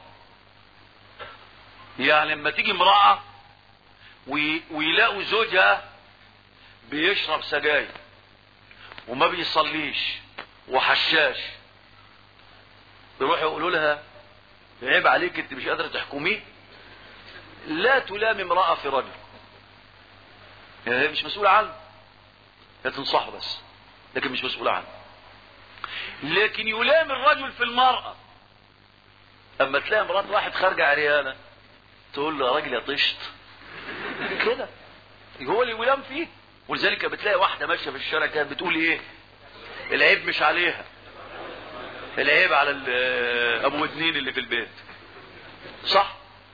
يعني لما تيجي امرأة ويلاقوا زوجها بيشرب سجاير وما بيصليش وحشاش يروحوا يقولوا لها عيب عليك انت مش قادره تحكميه لا تلام امراه في رجل يعني هي مش مسؤوله عنه هي تنصحه بس لكن مش مسؤوله عنه لكن يلام الرجل في المراه اما تلاقي مرات واحد خارجه عريانه تقول له يا راجل يا طشت كده هو اللي يلام فيه ولذلك بتلاقي واحده ماشيه في الشارع كانت بتقول ايه العيب مش عليها العيب على ابو ودنين اللي في البيت صح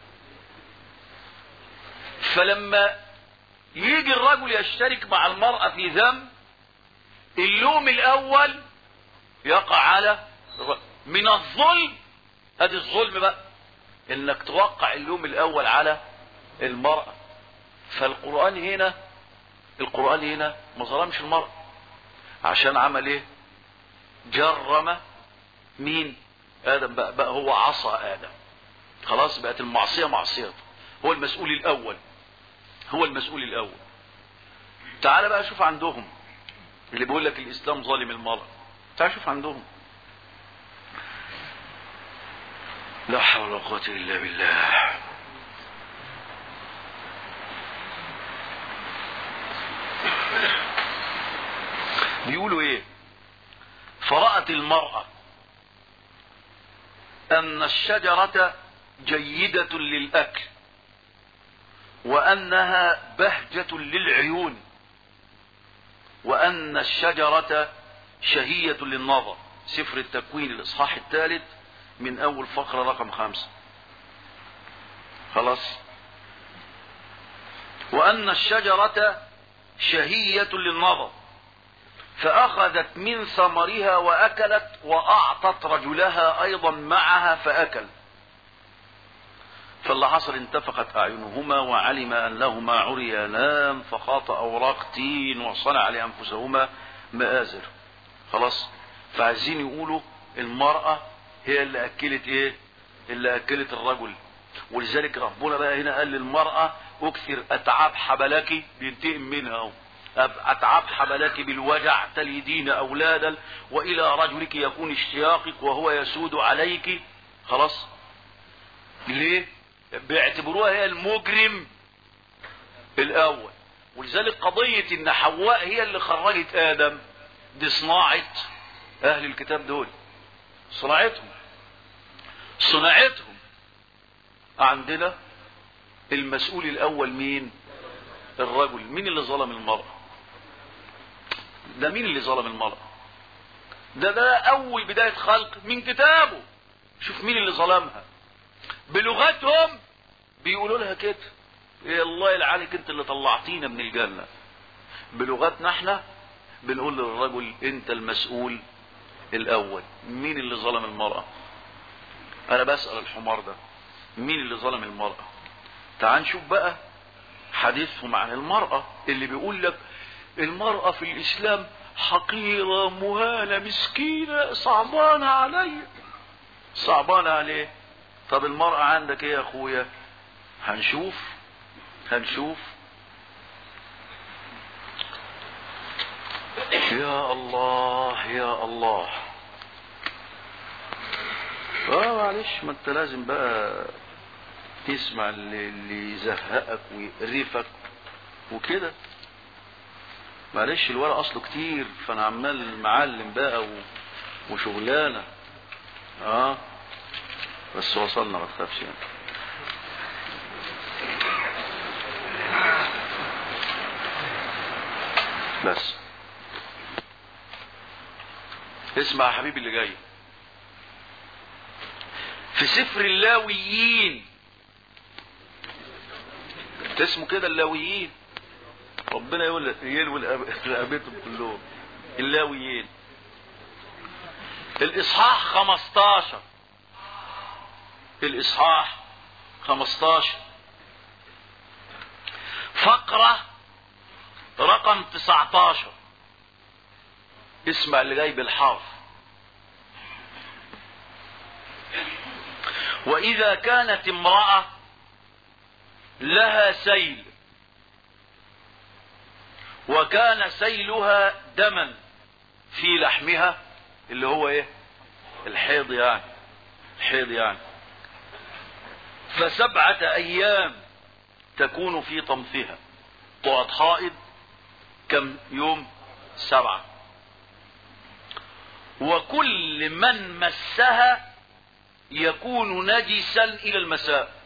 فلما يجي الرجل يشترك مع المرأة في ذنب اللوم الاول يقع على من الظلم ادي الظلم بقى انك توقع اللوم الاول على المرأة فالقرآن هنا القرآن هنا ما ظلمش المرأة عشان عمل ايه جرم مين ادم بقى, بقى هو عصى ادم خلاص بقت المعصية معصيته هو المسؤول الاول هو المسؤول الاول تعال بقى شوف عندهم اللي بيقول لك الاسلام ظالم المرأة تعال شوف عندهم لا حول ولا قوة الا بالله بيقولوا ايه فرأت المرأة أن الشجرة جيدة للأكل وأنها بهجة للعيون وأن الشجرة شهية للنظر سفر التكوين الإصحاح الثالث من أول فقرة رقم خمسة خلاص وأن الشجرة شهية للنظر فأخذت من ثمرها وأكلت وأعطت رجلها أيضا معها فأكل فاللي حصل انتفقت أعينهما وعلم أنهما عريانان فخاط أوراق تين وصنع لأنفسهما مآزر خلاص فعايزين يقولوا المرأة هي اللي أكلت إيه اللي أكلت الرجل ولذلك ربنا بقى هنا قال للمرأة أكثر أتعاب حبلك بينتقم منها أهو أتعب حبلك بالوجع تلدين أولادا وإلى رجلك يكون اشتياقك وهو يسود عليك خلاص ليه بيعتبروها هي المجرم الأول ولذلك قضية إن حواء هي اللي خرجت آدم دي صناعة أهل الكتاب دول صناعتهم صناعتهم عندنا المسؤول الأول مين الرجل مين اللي ظلم المرأة ده مين اللي ظلم المرأة ده ده أول بداية خلق من كتابه شوف مين اللي ظلمها بلغتهم بيقولوا لها كده يا الله يلعنك انت اللي طلعتينا من الجنة بلغتنا احنا بنقول للرجل انت المسؤول الاول مين اللي ظلم المرأة انا بسأل الحمار ده مين اللي ظلم المرأة تعال نشوف بقى حديثهم عن المرأة اللي بيقول لك المرأة في الإسلام حقيرة مهانة مسكينة صعبانة علي صعبانة عليه طب المرأة عندك ايه يا اخويا هنشوف هنشوف يا الله يا الله اه معلش ما انت لازم بقى تسمع اللي, اللي يزهقك ويقرفك وكده معلش الورق اصله كتير فانا عمال معلم بقى و... وشغلانه اه بس وصلنا ما تخافش يعني بس اسمع يا حبيبي اللي جاي في سفر اللاويين اسمه كده اللاويين ربنا يقول يلوي رقبتهم كلهم اللاويين الاصحاح 15 الاصحاح 15 فقرة رقم 19 اسمع اللي جاي بالحرف وإذا كانت امرأة لها سيل وكان سيلها دما في لحمها اللي هو ايه الحيض يعني الحيض يعني فسبعة ايام تكون في طمثها تقعد حائض كم يوم سبعة وكل من مسها يكون نجسا الى المساء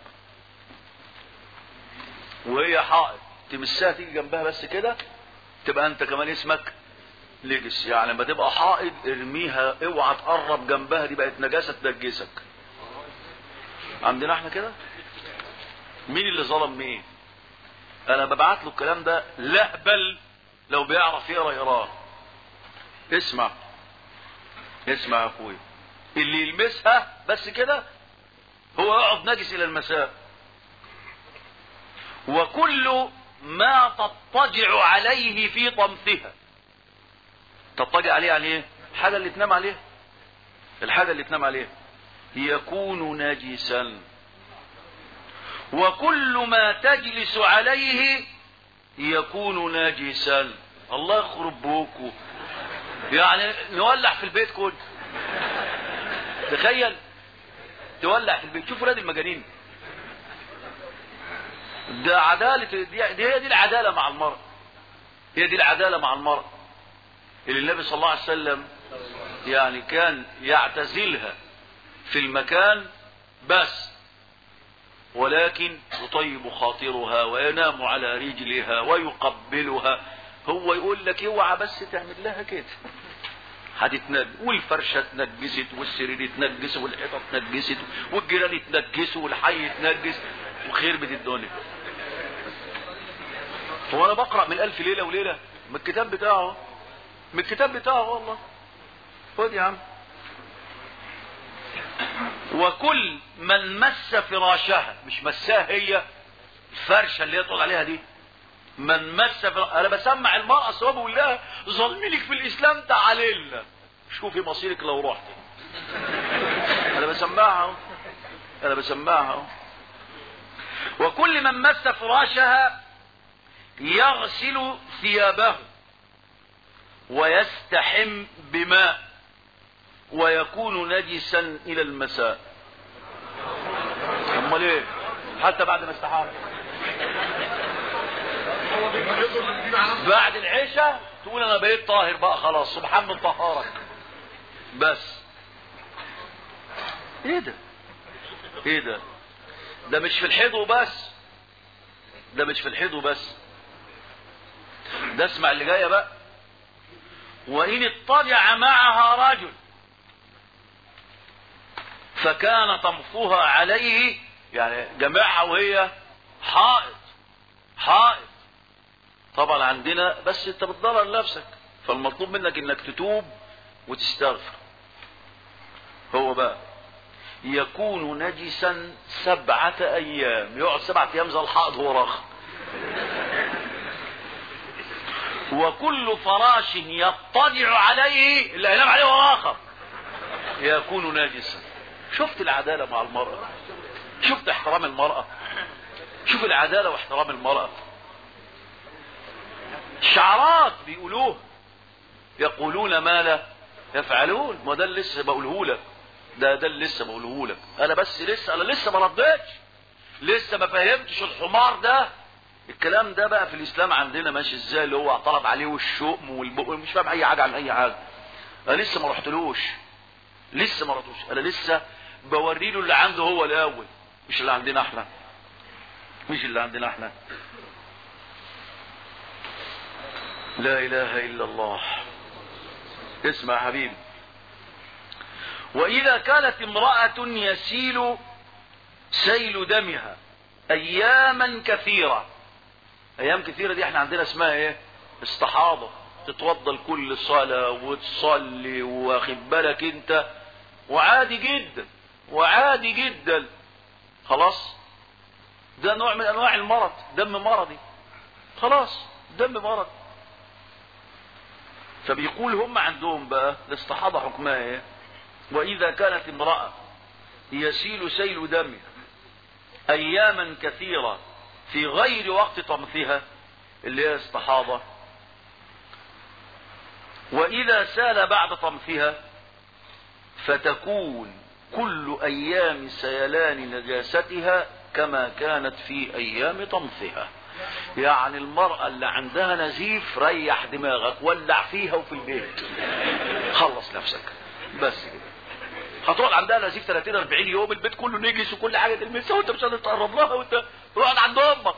وهي حائض تمسها تيجي جنبها بس كده تبقى انت كمان اسمك نجس يعني لما تبقى حائض ارميها اوعى تقرب جنبها دي بقت نجاسه تنجسك عندنا احنا كده مين اللي ظلم مين انا ببعت له الكلام ده لهبل لو بيعرف يقرا يقراه اسمع اسمع يا اخوي اللي يلمسها بس كده هو يقعد نجس الى المساء وكل ما تضطجع عليه في طمثها تضطجع عليه يعني ايه الحاجة اللي تنام عليها الحاجة اللي تنام عليها يكون نجسا وكل ما تجلس عليه يكون نجسا الله يخرب بوكو يعني نولع في البيت كله تخيل تولع في البيت شوف ولاد المجانين ده عدالة دي, دي هي دي العدالة مع المرأة هي دي العدالة مع المرأة اللي النبي صلى الله عليه وسلم يعني كان يعتزلها في المكان بس ولكن يطيب خاطرها وينام على رجلها ويقبلها هو يقول لك اوعى بس تعمل لها كده هتتنجس والفرشة اتنجست والسرير اتنجس والحيطة اتنجست والجيران اتنجسوا والحي اتنجس وخربت الدنيا هو انا بقرا من الف ليله وليله من الكتاب بتاعه من الكتاب بتاعه والله خد يا عم وكل من مس فراشها مش مساها هي الفرشه اللي هي تقعد عليها دي من مس فراشها انا بسمع المرأة صواب بقول لها ظلمينك في الاسلام تعالي لنا شوفي مصيرك لو رحت انا بسمعها اهو انا بسمعها اهو وكل من مس فراشها يغسل ثيابه ويستحم بماء ويكون نجسا الى المساء امال ايه حتى بعد ما استحام بعد العشاء تقول انا بقيت طاهر بقى خلاص سبحان من طهارك بس ايه ده ايه ده ده مش في الحيض وبس ده مش في الحيض وبس ده اسمع اللي جايه بقى وان اضطجع معها رجل فكان طمثها عليه يعني جمعها وهي حائط حائط طبعا عندنا بس انت بتضرر نفسك فالمطلوب منك انك تتوب وتستغفر هو بقى يكون نجسا سبعة ايام يقعد سبعة ايام زي الحائط هو راخ وكل فراش يضطجع عليه اللي هينام عليه هو اخر يكون ناجسا شفت العدالة مع المرأة شفت احترام المرأة شوف العدالة واحترام المرأة شعارات بيقولوه يقولون ما لا يفعلون ما ده اللي لسه بقوله لك ده ده اللي لسه بقوله لك انا بس لسه انا لسه ما ردتش لسه ما فهمتش الحمار ده الكلام ده بقى في الاسلام عندنا ماشي ازاي اللي هو اعترض عليه والشؤم والبق مش فاهم اي حاجه عن اي حاجه انا لسه ما رحتلوش لسه ما رحتوش انا لسه بوري له اللي عنده هو الاول مش اللي عندنا احنا مش اللي عندنا احنا لا اله الا الله اسمع يا حبيبي واذا كانت امراه يسيل سيل دمها اياما كثيره ايام كثيره دي احنا عندنا اسمها ايه استحاضه تتوضى كل صلاه وتصلي واخد بالك انت وعادي جدا وعادي جدا خلاص ده نوع من انواع المرض دم مرضي خلاص دم مرض فبيقول هم عندهم بقى الاستحاضة حكمها ايه واذا كانت امرأة يسيل سيل دمها اياما كثيرة في غير وقت طمثها اللي هي استحاضة واذا سال بعد طمثها فتكون كل ايام سيلان نجاستها كما كانت في ايام طمثها يعني المرأة اللي عندها نزيف ريح دماغك ولع فيها وفي البيت خلص نفسك بس كده هتقعد عندها نزيف 30 40 يوم البيت كله نجس وكل حاجه تلمسها وانت مش قادر تقرب لها وانت تقعد عند امك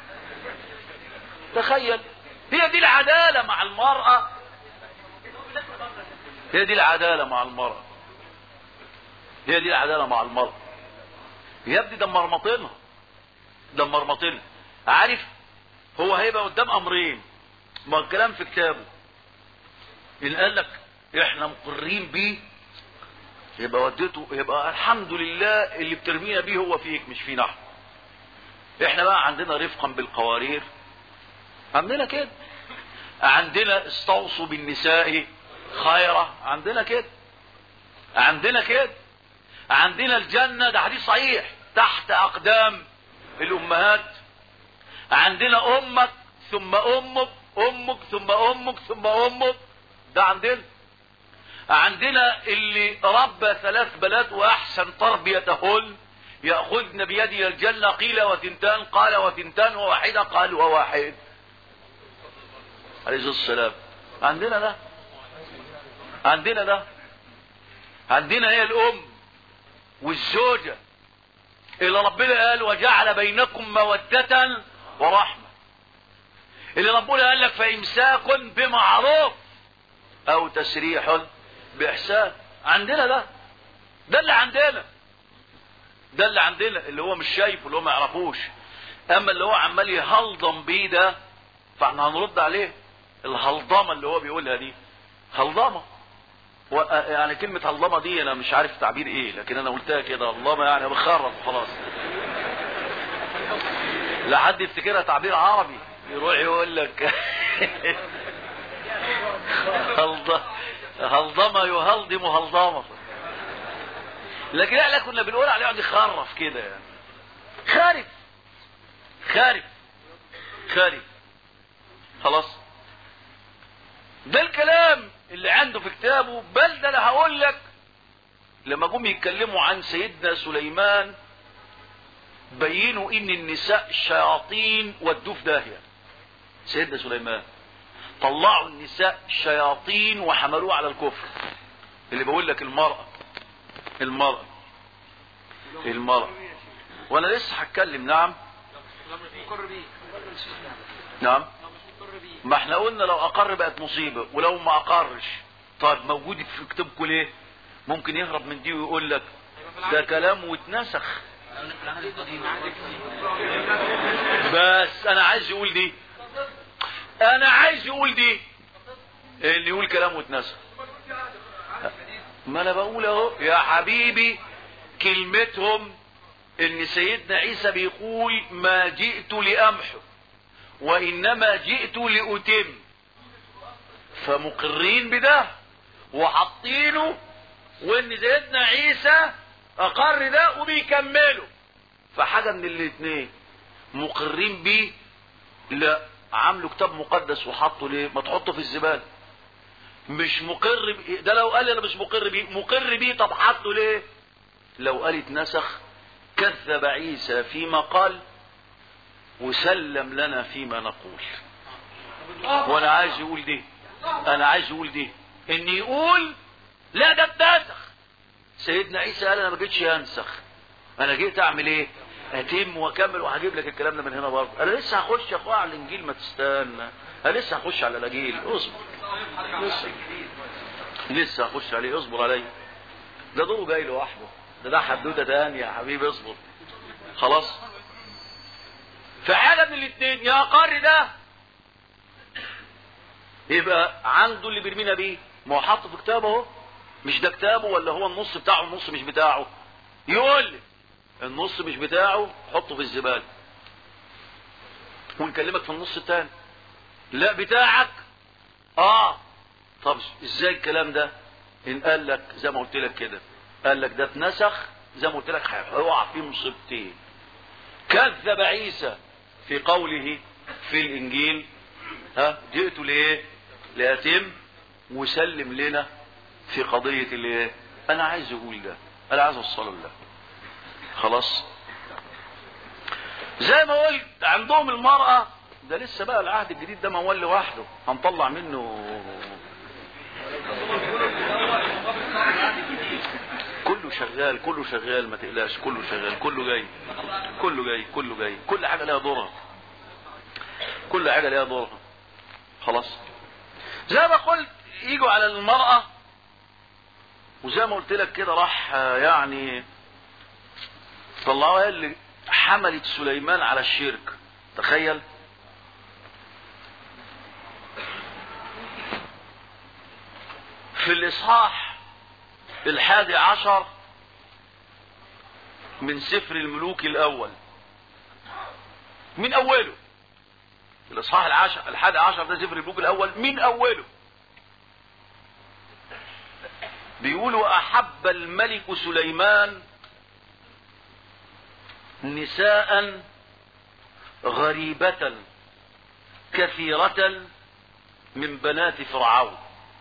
تخيل هي دي العداله مع المراه هي دي العداله مع المراه هي دي العداله مع المراه يا ابني ده مرمطينها ده مرمطينها عارف هو هيبقى قدام امرين ما الكلام في كتابه ان قال لك احنا مقرين بيه يبقى وديته يبقى الحمد لله اللي بترمينا بيه هو فيك مش فينا احنا احنا بقى عندنا رفقا بالقوارير عندنا كده عندنا استوصوا بالنساء خيرا عندنا كده عندنا كده عندنا الجنة ده حديث صحيح تحت أقدام الأمهات عندنا أمك ثم أمك أمك ثم أمك ثم أمك ده عندنا عندنا اللي ربى ثلاث بنات وأحسن تربيتهن يأخذن بيدي الجنة قيل وثنتان قال وثنتان وواحدة قال وواحد عليه الصلاة والسلام عندنا ده عندنا ده عندنا هي الأم والزوجة اللي ربنا قال وجعل بينكم مودة ورحمة اللي ربنا قال لك فإمساك بمعروف أو تسريح بإحسان عندنا ده ده اللي عندنا ده اللي عندنا اللي هو مش شايفه اللي هو ما يعرفوش أما اللي هو عمال يهلضم بيه ده فاحنا هنرد عليه الهلضمة اللي هو بيقولها دي هلضمة و... يعني كلمة هلضمة دي أنا مش عارف تعبير إيه لكن أنا قلتها كده هلضمة يعني بخرف وخلاص لا حد يفتكرها تعبير عربي يروح يقول لك هلض... هلضمة يهلضم هلضمة لكن احنا كنا بنقول عليه يقعد يخرف كده يعني خارف خارف خارف خلاص ده الكلام اللي عنده في كتابه بل ده انا هقول لك لما جم يتكلموا عن سيدنا سليمان بينوا ان النساء شياطين ودوه في داهيه سيدنا سليمان طلعوا النساء شياطين وحملوه على الكفر اللي بقول لك المرأة المرأة المرأة وانا لسه هتكلم نعم نعم ما احنا قلنا لو اقر بقت مصيبة ولو ما اقرش طيب موجود في كتابكم ليه ممكن يهرب من دي ويقول لك ده كلام واتنسخ بس انا عايز يقول دي انا عايز يقول دي اللي يقول كلام واتنسخ ما انا بقول اهو يا حبيبي كلمتهم ان سيدنا عيسى بيقول ما جئت لامحو وانما جئت لاتم فمقرين بده وحاطينه وان سيدنا عيسى اقر ده وبيكمله فحاجه من الاثنين مقرين بيه لا عاملوا كتاب مقدس وحطه ليه ما تحطه في الزباله مش مقر بيه ده لو قال انا مش مقر بيه مقر بيه طب حطه ليه لو قال اتنسخ كذب عيسى فيما قال وسلم لنا فيما نقول وانا عايز يقول دي انا عايز يقول دي ان يقول لا ده اتنسخ سيدنا عيسى قال انا ما جيتش انسخ انا جيت اعمل ايه اتم واكمل وهجيب لك الكلام ده من هنا برضه انا لسه هخش يا اخويا على الانجيل ما تستنى انا لسه هخش على الانجيل اصبر لسه لسه هخش عليه اصبر عليا ده دوره جاي لوحده ده ده حدوته تانية يا حبيبي اصبر خلاص في حاجه من الاثنين يا قاري ده يبقى عنده اللي بيرمينا بيه ما هو حاطه في كتابه اهو مش ده كتابه ولا هو النص بتاعه النص مش بتاعه يقول لي النص مش بتاعه حطه في الزباله ونكلمك في النص التاني لا بتاعك اه طب ازاي الكلام ده ان قال لك زي ما قلت لك كده قال لك ده اتنسخ زي ما قلت لك هيقع فيه مصيبتين كذب عيسى في قوله في الانجيل ها جئت ليه لاتم وسلم لنا في قضية الايه انا عايز اقول ده انا عايز اوصله لده خلاص زي ما قلت عندهم المرأة ده لسه بقى العهد الجديد ده موال لوحده هنطلع منه كله شغال كله شغال ما تقلقش كله شغال كله جاي كله جاي كله جاي كل حاجة لها دورها كل حاجة لها دورها خلاص زي ما قلت يجوا على المرأة وزي ما قلت لك كده راح يعني طلعوها اللي حملت سليمان على الشرك تخيل في الإصحاح الحادي عشر من سفر الملوك الأول من أوله الإصحاح العشر الحادي عشر ده سفر الملوك الأول من أوله بيقولوا أحب الملك سليمان نساء غريبة كثيرة من بنات فرعون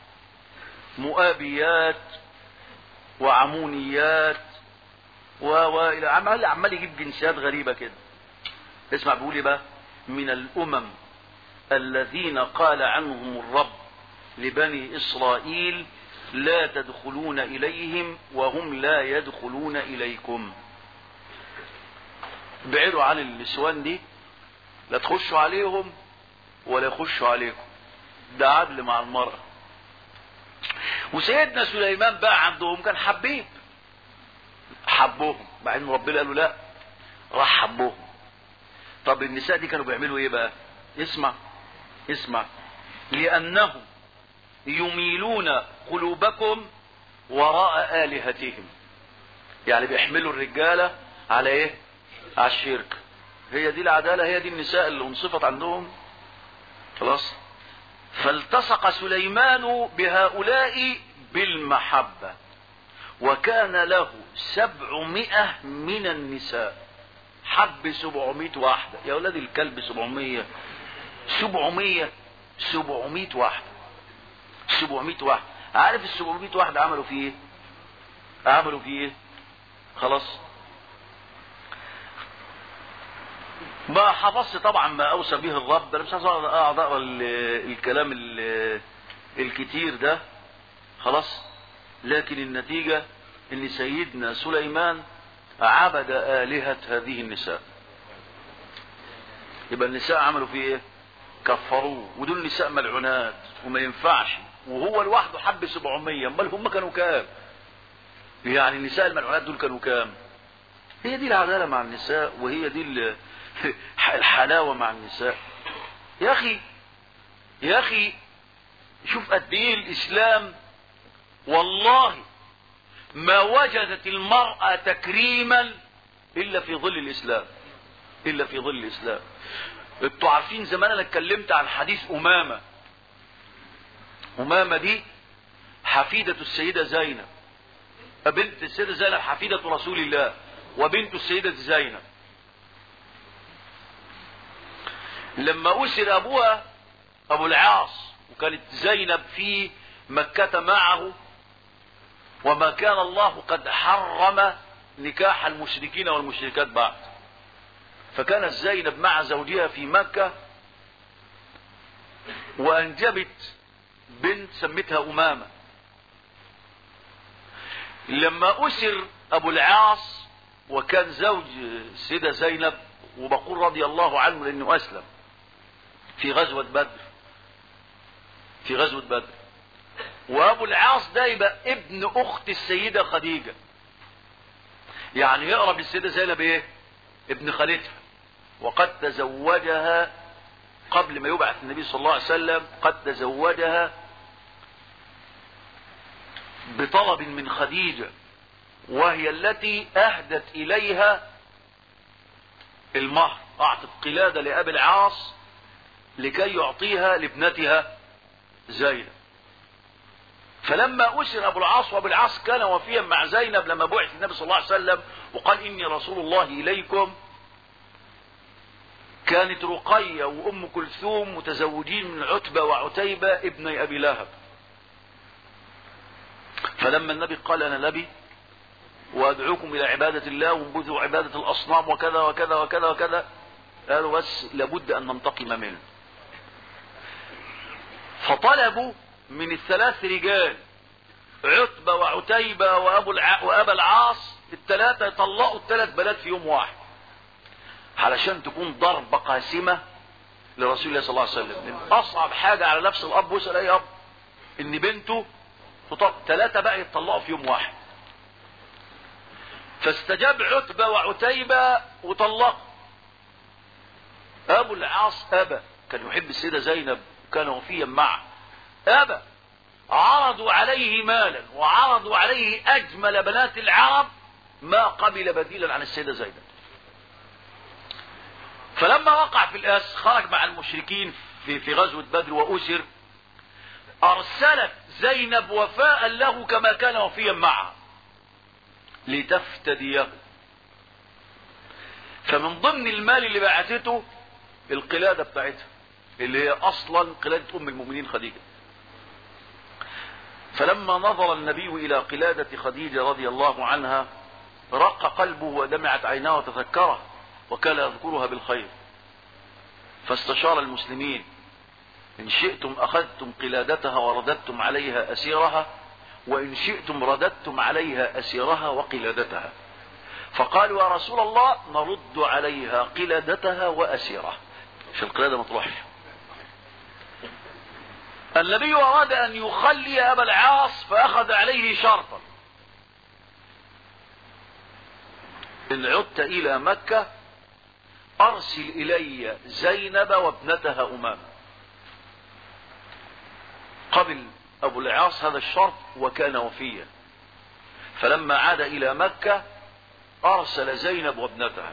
مؤابيات وعمونيات و و الى عمال عمال يجيب جنسيات غريبه كده اسمع بيقول ايه بقى من الامم الذين قال عنهم الرب لبني اسرائيل لا تدخلون اليهم وهم لا يدخلون اليكم بعدوا عن النسوان دي لا تخشوا عليهم ولا يخشوا عليكم ده عدل مع المرأة وسيدنا سليمان بقى عندهم كان حبيب حبوهم مع ان ربنا قال له لا راح حبوهم طب النساء دي كانوا بيعملوا ايه بقى اسمع اسمع لانهم يميلون قلوبكم وراء الهتهم يعني بيحملوا الرجاله على ايه على الشرك هي دي العداله هي دي النساء اللي انصفت عندهم خلاص فالتصق سليمان بهؤلاء بالمحبة وكان له سبعمائة من النساء حب سبعمائة واحدة يا أولاد الكلب سبعمائة سبعمائة سبعمائة واحدة سبعمائة واحدة عارف السبعمائة واحدة عملوا فيه ايه عملوا فيه ايه خلاص ما حفظت طبعا ما اوصى به الرب انا مش عايز اقعد اقرا الكلام الكتير ده خلاص لكن النتيجة ان سيدنا سليمان عبد آلهة هذه النساء يبقى النساء عملوا فيه ايه كفروه ودول نساء ملعونات وما ينفعش وهو لوحده حب 700 امال هم كانوا كام يعني النساء الملعونات دول كانوا كام هي دي العدالة مع النساء وهي دي الحلاوة مع النساء يا أخي يا أخي شوف قد إيه الإسلام والله ما وجدت المرأة تكريما إلا في ظل الإسلام إلا في ظل الإسلام انتوا عارفين زمان أنا اتكلمت عن حديث أمامة أمامة دي حفيدة السيدة زينب بنت السيدة زينب حفيدة رسول الله وبنت السيدة زينب لما أسر أبوها أبو العاص وكانت زينب في مكة معه وما كان الله قد حرم نكاح المشركين والمشركات بعد فكانت زينب مع زوجها في مكة وأنجبت بنت سمتها أمامة لما أسر أبو العاص وكان زوج السيدة زينب وبقول رضي الله عنه لأنه أسلم في غزوة بدر في غزوة بدر وأبو العاص ده يبقى ابن أخت السيدة خديجة يعني يقرب للسيدة زينب إيه؟ ابن خالتها وقد تزوجها قبل ما يبعث النبي صلى الله عليه وسلم قد تزوجها بطلب من خديجة وهي التي أهدت إليها المهر أعطت قلادة لأبي العاص لكي يعطيها لابنتها زينب فلما أسر أبو العاص وأبو العاص كان وفيا مع زينب لما بعث النبي صلى الله عليه وسلم وقال إني رسول الله إليكم كانت رقية وأم كلثوم متزوجين من عتبة وعتيبة ابن أبي لهب فلما النبي قال أنا نبي وأدعوكم إلى عبادة الله وانبذوا عبادة الأصنام وكذا وكذا وكذا وكذا قالوا بس لابد أن ننتقم منه فطلبوا من الثلاث رجال عتبة وعتيبة وأبو الع... وأبا العاص الثلاثة يطلقوا الثلاث بنات في يوم واحد علشان تكون ضربة قاسمة لرسول الله صلى الله عليه وسلم من أصعب حاجة على نفس الأب ويسأل أي أب إن بنته تطلق ثلاثة بقى يتطلقوا في يوم واحد فاستجاب عتبة وعتيبة وطلقوا أبو العاص أبى كان يحب السيدة زينب وكان وفيا معه أبى عرضوا عليه مالا وعرضوا عليه أجمل بنات العرب ما قبل بديلا عن السيدة زينب فلما وقع في الأس خرج مع المشركين في, في غزوة بدر وأسر أرسلت زينب وفاء له كما كان وفيا معها لتفتديه فمن ضمن المال اللي بعثته القلادة بتاعتها اللي هي أصلا قلادة أم المؤمنين خديجة فلما نظر النبي إلى قلادة خديجة رضي الله عنها رق قلبه ودمعت عيناه وتذكره وكان يذكرها بالخير فاستشار المسلمين إن شئتم أخذتم قلادتها ورددتم عليها أسيرها وإن شئتم رددتم عليها أسيرها وقلادتها فقالوا يا رسول الله نرد عليها قلادتها وأسيرها في القلادة مطروحش النبي أراد أن يخلي أبا العاص فأخذ عليه شرطا إن عدت إلى مكة أرسل إلي زينب وابنتها أمامة قبل أبو العاص هذا الشرط وكان وفيا فلما عاد إلى مكة أرسل زينب وابنتها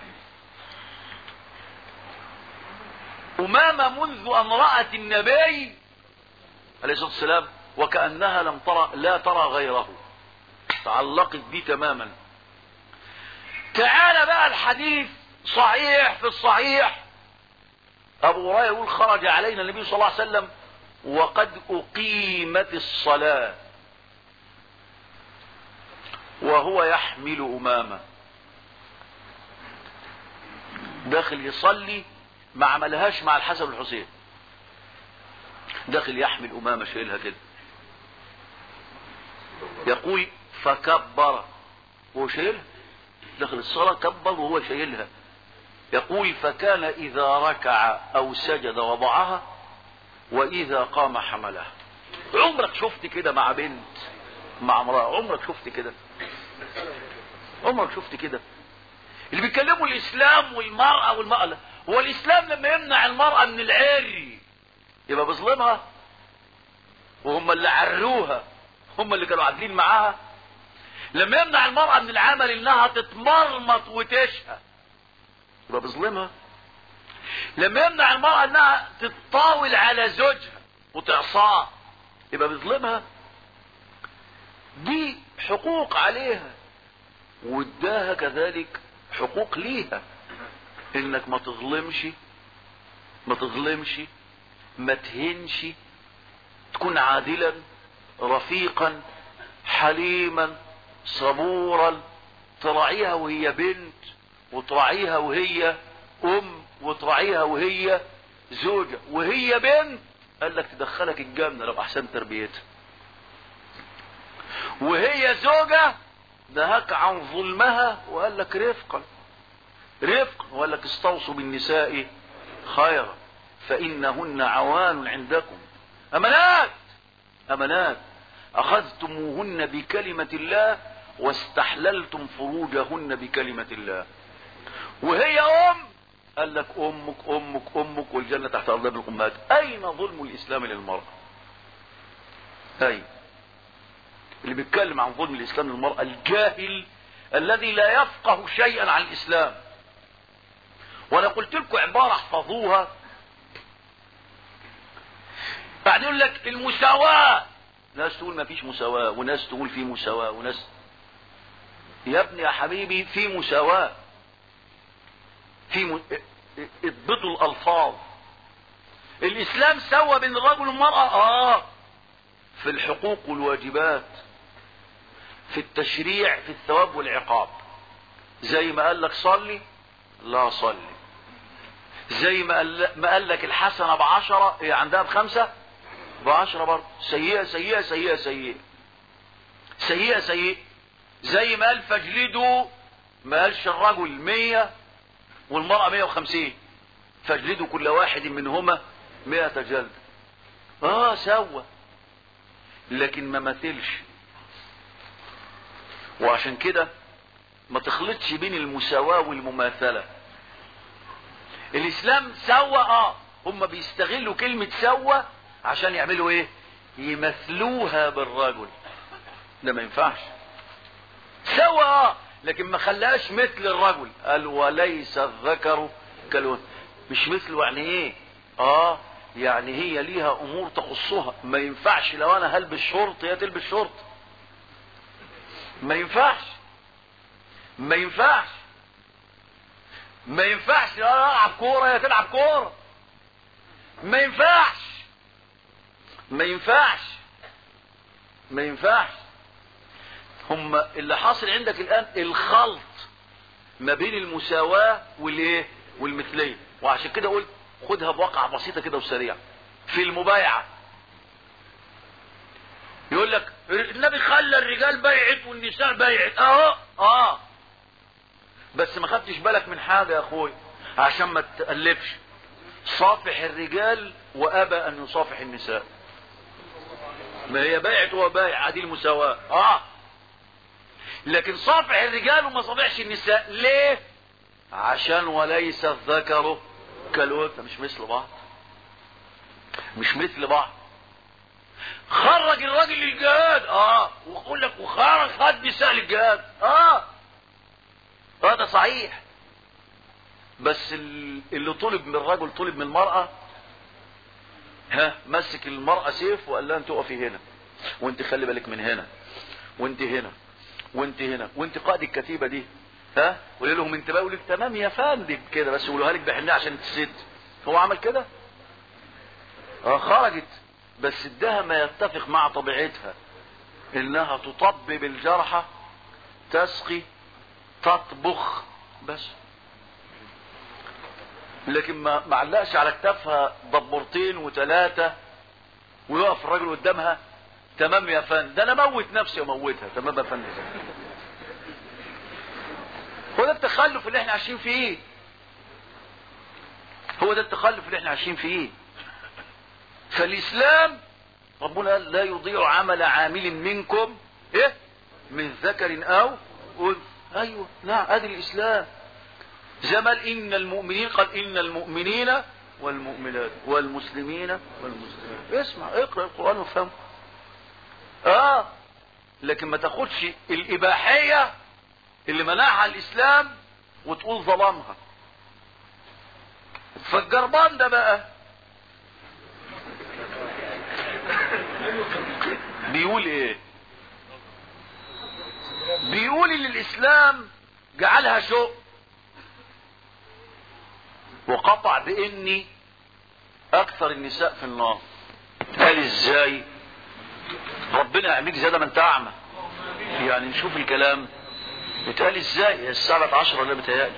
أمامة منذ أن رأت النبي عليه الصلاة والسلام وكأنها لم ترى لا ترى غيره تعلقت به تماما تعال بقى الحديث صحيح في الصحيح أبو هريرة يقول خرج علينا النبي صلى الله عليه وسلم وقد أقيمت الصلاة وهو يحمل أمامة داخل يصلي ما عملهاش مع الحسن والحسين داخل يحمل أمامة شايلها كده يقول فكبر وهو شايلها داخل الصلاة كبر وهو شايلها يقول فكان إذا ركع أو سجد وضعها وإذا قام حملها عمرك شفت كده مع بنت مع امرأة عمرك شفت كده عمرك شفت كده اللي بيتكلموا الإسلام والمرأة والمرأة هو الإسلام لما يمنع المرأة من العري يبقى بيظلمها وهم اللي عروها هم اللي كانوا عادلين معاها لما يمنع المرأة من العمل انها تتمرمط وتشهى يبقى بيظلمها لما يمنع المرأة انها تتطاول على زوجها وتعصاه يبقى بيظلمها دي حقوق عليها واداها كذلك حقوق ليها انك ما تظلمش ما تظلمش ما تهنش تكون عادلا رفيقا حليما صبورا تراعيها وهي بنت وتراعيها وهي ام وتراعيها وهي زوجة وهي بنت قال لك تدخلك الجنة لو احسن تربيتها وهي زوجة نهاك عن ظلمها وقال لك رفقا رفقا وقال لك استوصوا بالنساء خيرا فإنهن عوان عندكم أمانات أمانات أخذتموهن بكلمة الله واستحللتم فروجهن بكلمة الله وهي أم قال لك أمك أمك أمك والجنة تحت أرضاب الأمهات أين ظلم الإسلام للمرأة أين اللي بيتكلم عن ظلم الإسلام للمرأة الجاهل الذي لا يفقه شيئا عن الإسلام وأنا قلت لكم عبارة احفظوها بعدين يقول لك المساواة ناس تقول ما فيش مساواة وناس تقول في مساواة وناس يا ابني يا حبيبي في مساواة في م... اضبطوا الألفاظ الإسلام سوى بين الرجل والمرأة آه في الحقوق والواجبات في التشريع في الثواب والعقاب زي ما قال لك صلي لا صلي زي ما قال, ما قال لك الحسنة بعشرة هي عندها بخمسة بعشرة برضه سيئة سيئة سيئة سيئة سيئة سيئة زي ما قال فاجلدوا ما قالش الرجل مية والمرأة مية وخمسين فاجلدوا كل واحد منهما مئة جلد اه سوى لكن ما مثلش وعشان كده ما تخلطش بين المساواة والمماثلة الاسلام سوى اه هم بيستغلوا كلمة سوى عشان يعملوا ايه يمثلوها بالرجل ده ما ينفعش سوى اه لكن ما خلاش مثل الرجل قال وليس الذكر كالأنثى مش مثله يعني ايه اه يعني هي ليها امور تخصها ما ينفعش لو انا هلبس شورت هي تلبس شورت ما ينفعش ما ينفعش ما ينفعش لو انا العب كوره هي تلعب كوره ما ينفعش ما ينفعش ما ينفعش هم اللي حاصل عندك الان الخلط ما بين المساواة والايه والمثلية وعشان كده قلت خدها بواقع بسيطة كده وسريعة في المبايعة يقول لك النبي خلى الرجال بيعت والنساء بيعت اهو اه بس ما خدتش بالك من حاجة يا اخوي عشان ما تألفش صافح الرجال وابى ان يصافح النساء ما هي بايعت وهو بايع دي المساواة اه لكن صافح الرجال وما صافحش النساء ليه عشان وليس الذكر كالأنثى مش مثل بعض مش مثل بعض خرج الراجل للجهاد اه واقول لك وخرج خد نساء للجهاد اه هذا صحيح بس اللي طلب من الرجل طلب من المرأة ها مسك المرأة سيف وقال لها انت تقفي هنا وانت خلي بالك من هنا وانت هنا وانت هنا وانت قائد الكتيبة دي ها قول لهم انت بقى لك تمام يا فندم كده بس قولوها لك بحنيه عشان تسد هو عمل كده اه خرجت بس ادها ما يتفق مع طبيعتها انها تطبب الجرحى تسقي تطبخ بس لكن ما معلقش على كتافها دبورتين وثلاثة ويقف الراجل قدامها تمام يا فندم ده انا موت نفسي وموتها تمام يا فندم هو ده التخلف اللي احنا عايشين فيه هو ده التخلف اللي احنا عايشين فيه فالاسلام ربنا قال لا يضيع عمل عامل منكم ايه من ذكر او انثى ايوه نعم ادي الاسلام زي ما قال ان المؤمنين قال ان المؤمنين والمؤمنات والمسلمين والمسلمات اسمع اقرا القران وافهمه اه لكن ما تاخدش الاباحيه اللي منعها الاسلام وتقول ظلمها فالجربان ده بقى بيقول ايه بيقول ان الاسلام جعلها شوق وقطع باني اكثر النساء في النار قال ازاي ربنا يعميك زي ما انت اعمى يعني نشوف الكلام اتقال ازاي الساعة بقت 10 ولا بتهيألي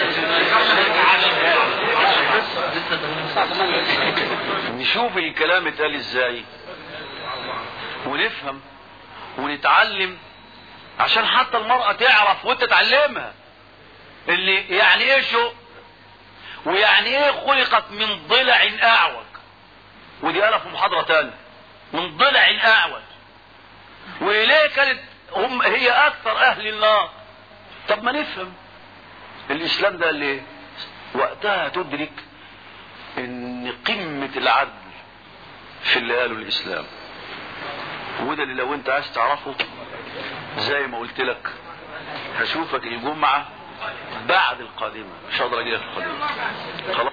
نشوف الكلام اتقال ازاي ونفهم ونتعلم عشان حتى المرأة تعرف وانت تعلمها اللي يعني ايه شو ويعني ايه خلقت من ضلع اعوج ودي قالها في محاضرة تانية من ضلع اعوج وليه كانت هم هي اكثر اهل النار طب ما نفهم الاسلام ده اللي وقتها تدرك ان قمة العدل في اللي قاله الاسلام وده اللي لو انت عايز تعرفه زي ما قلت لك هشوفك الجمعة بعد القادمة مش هقدر اجي لك القادمة خلاص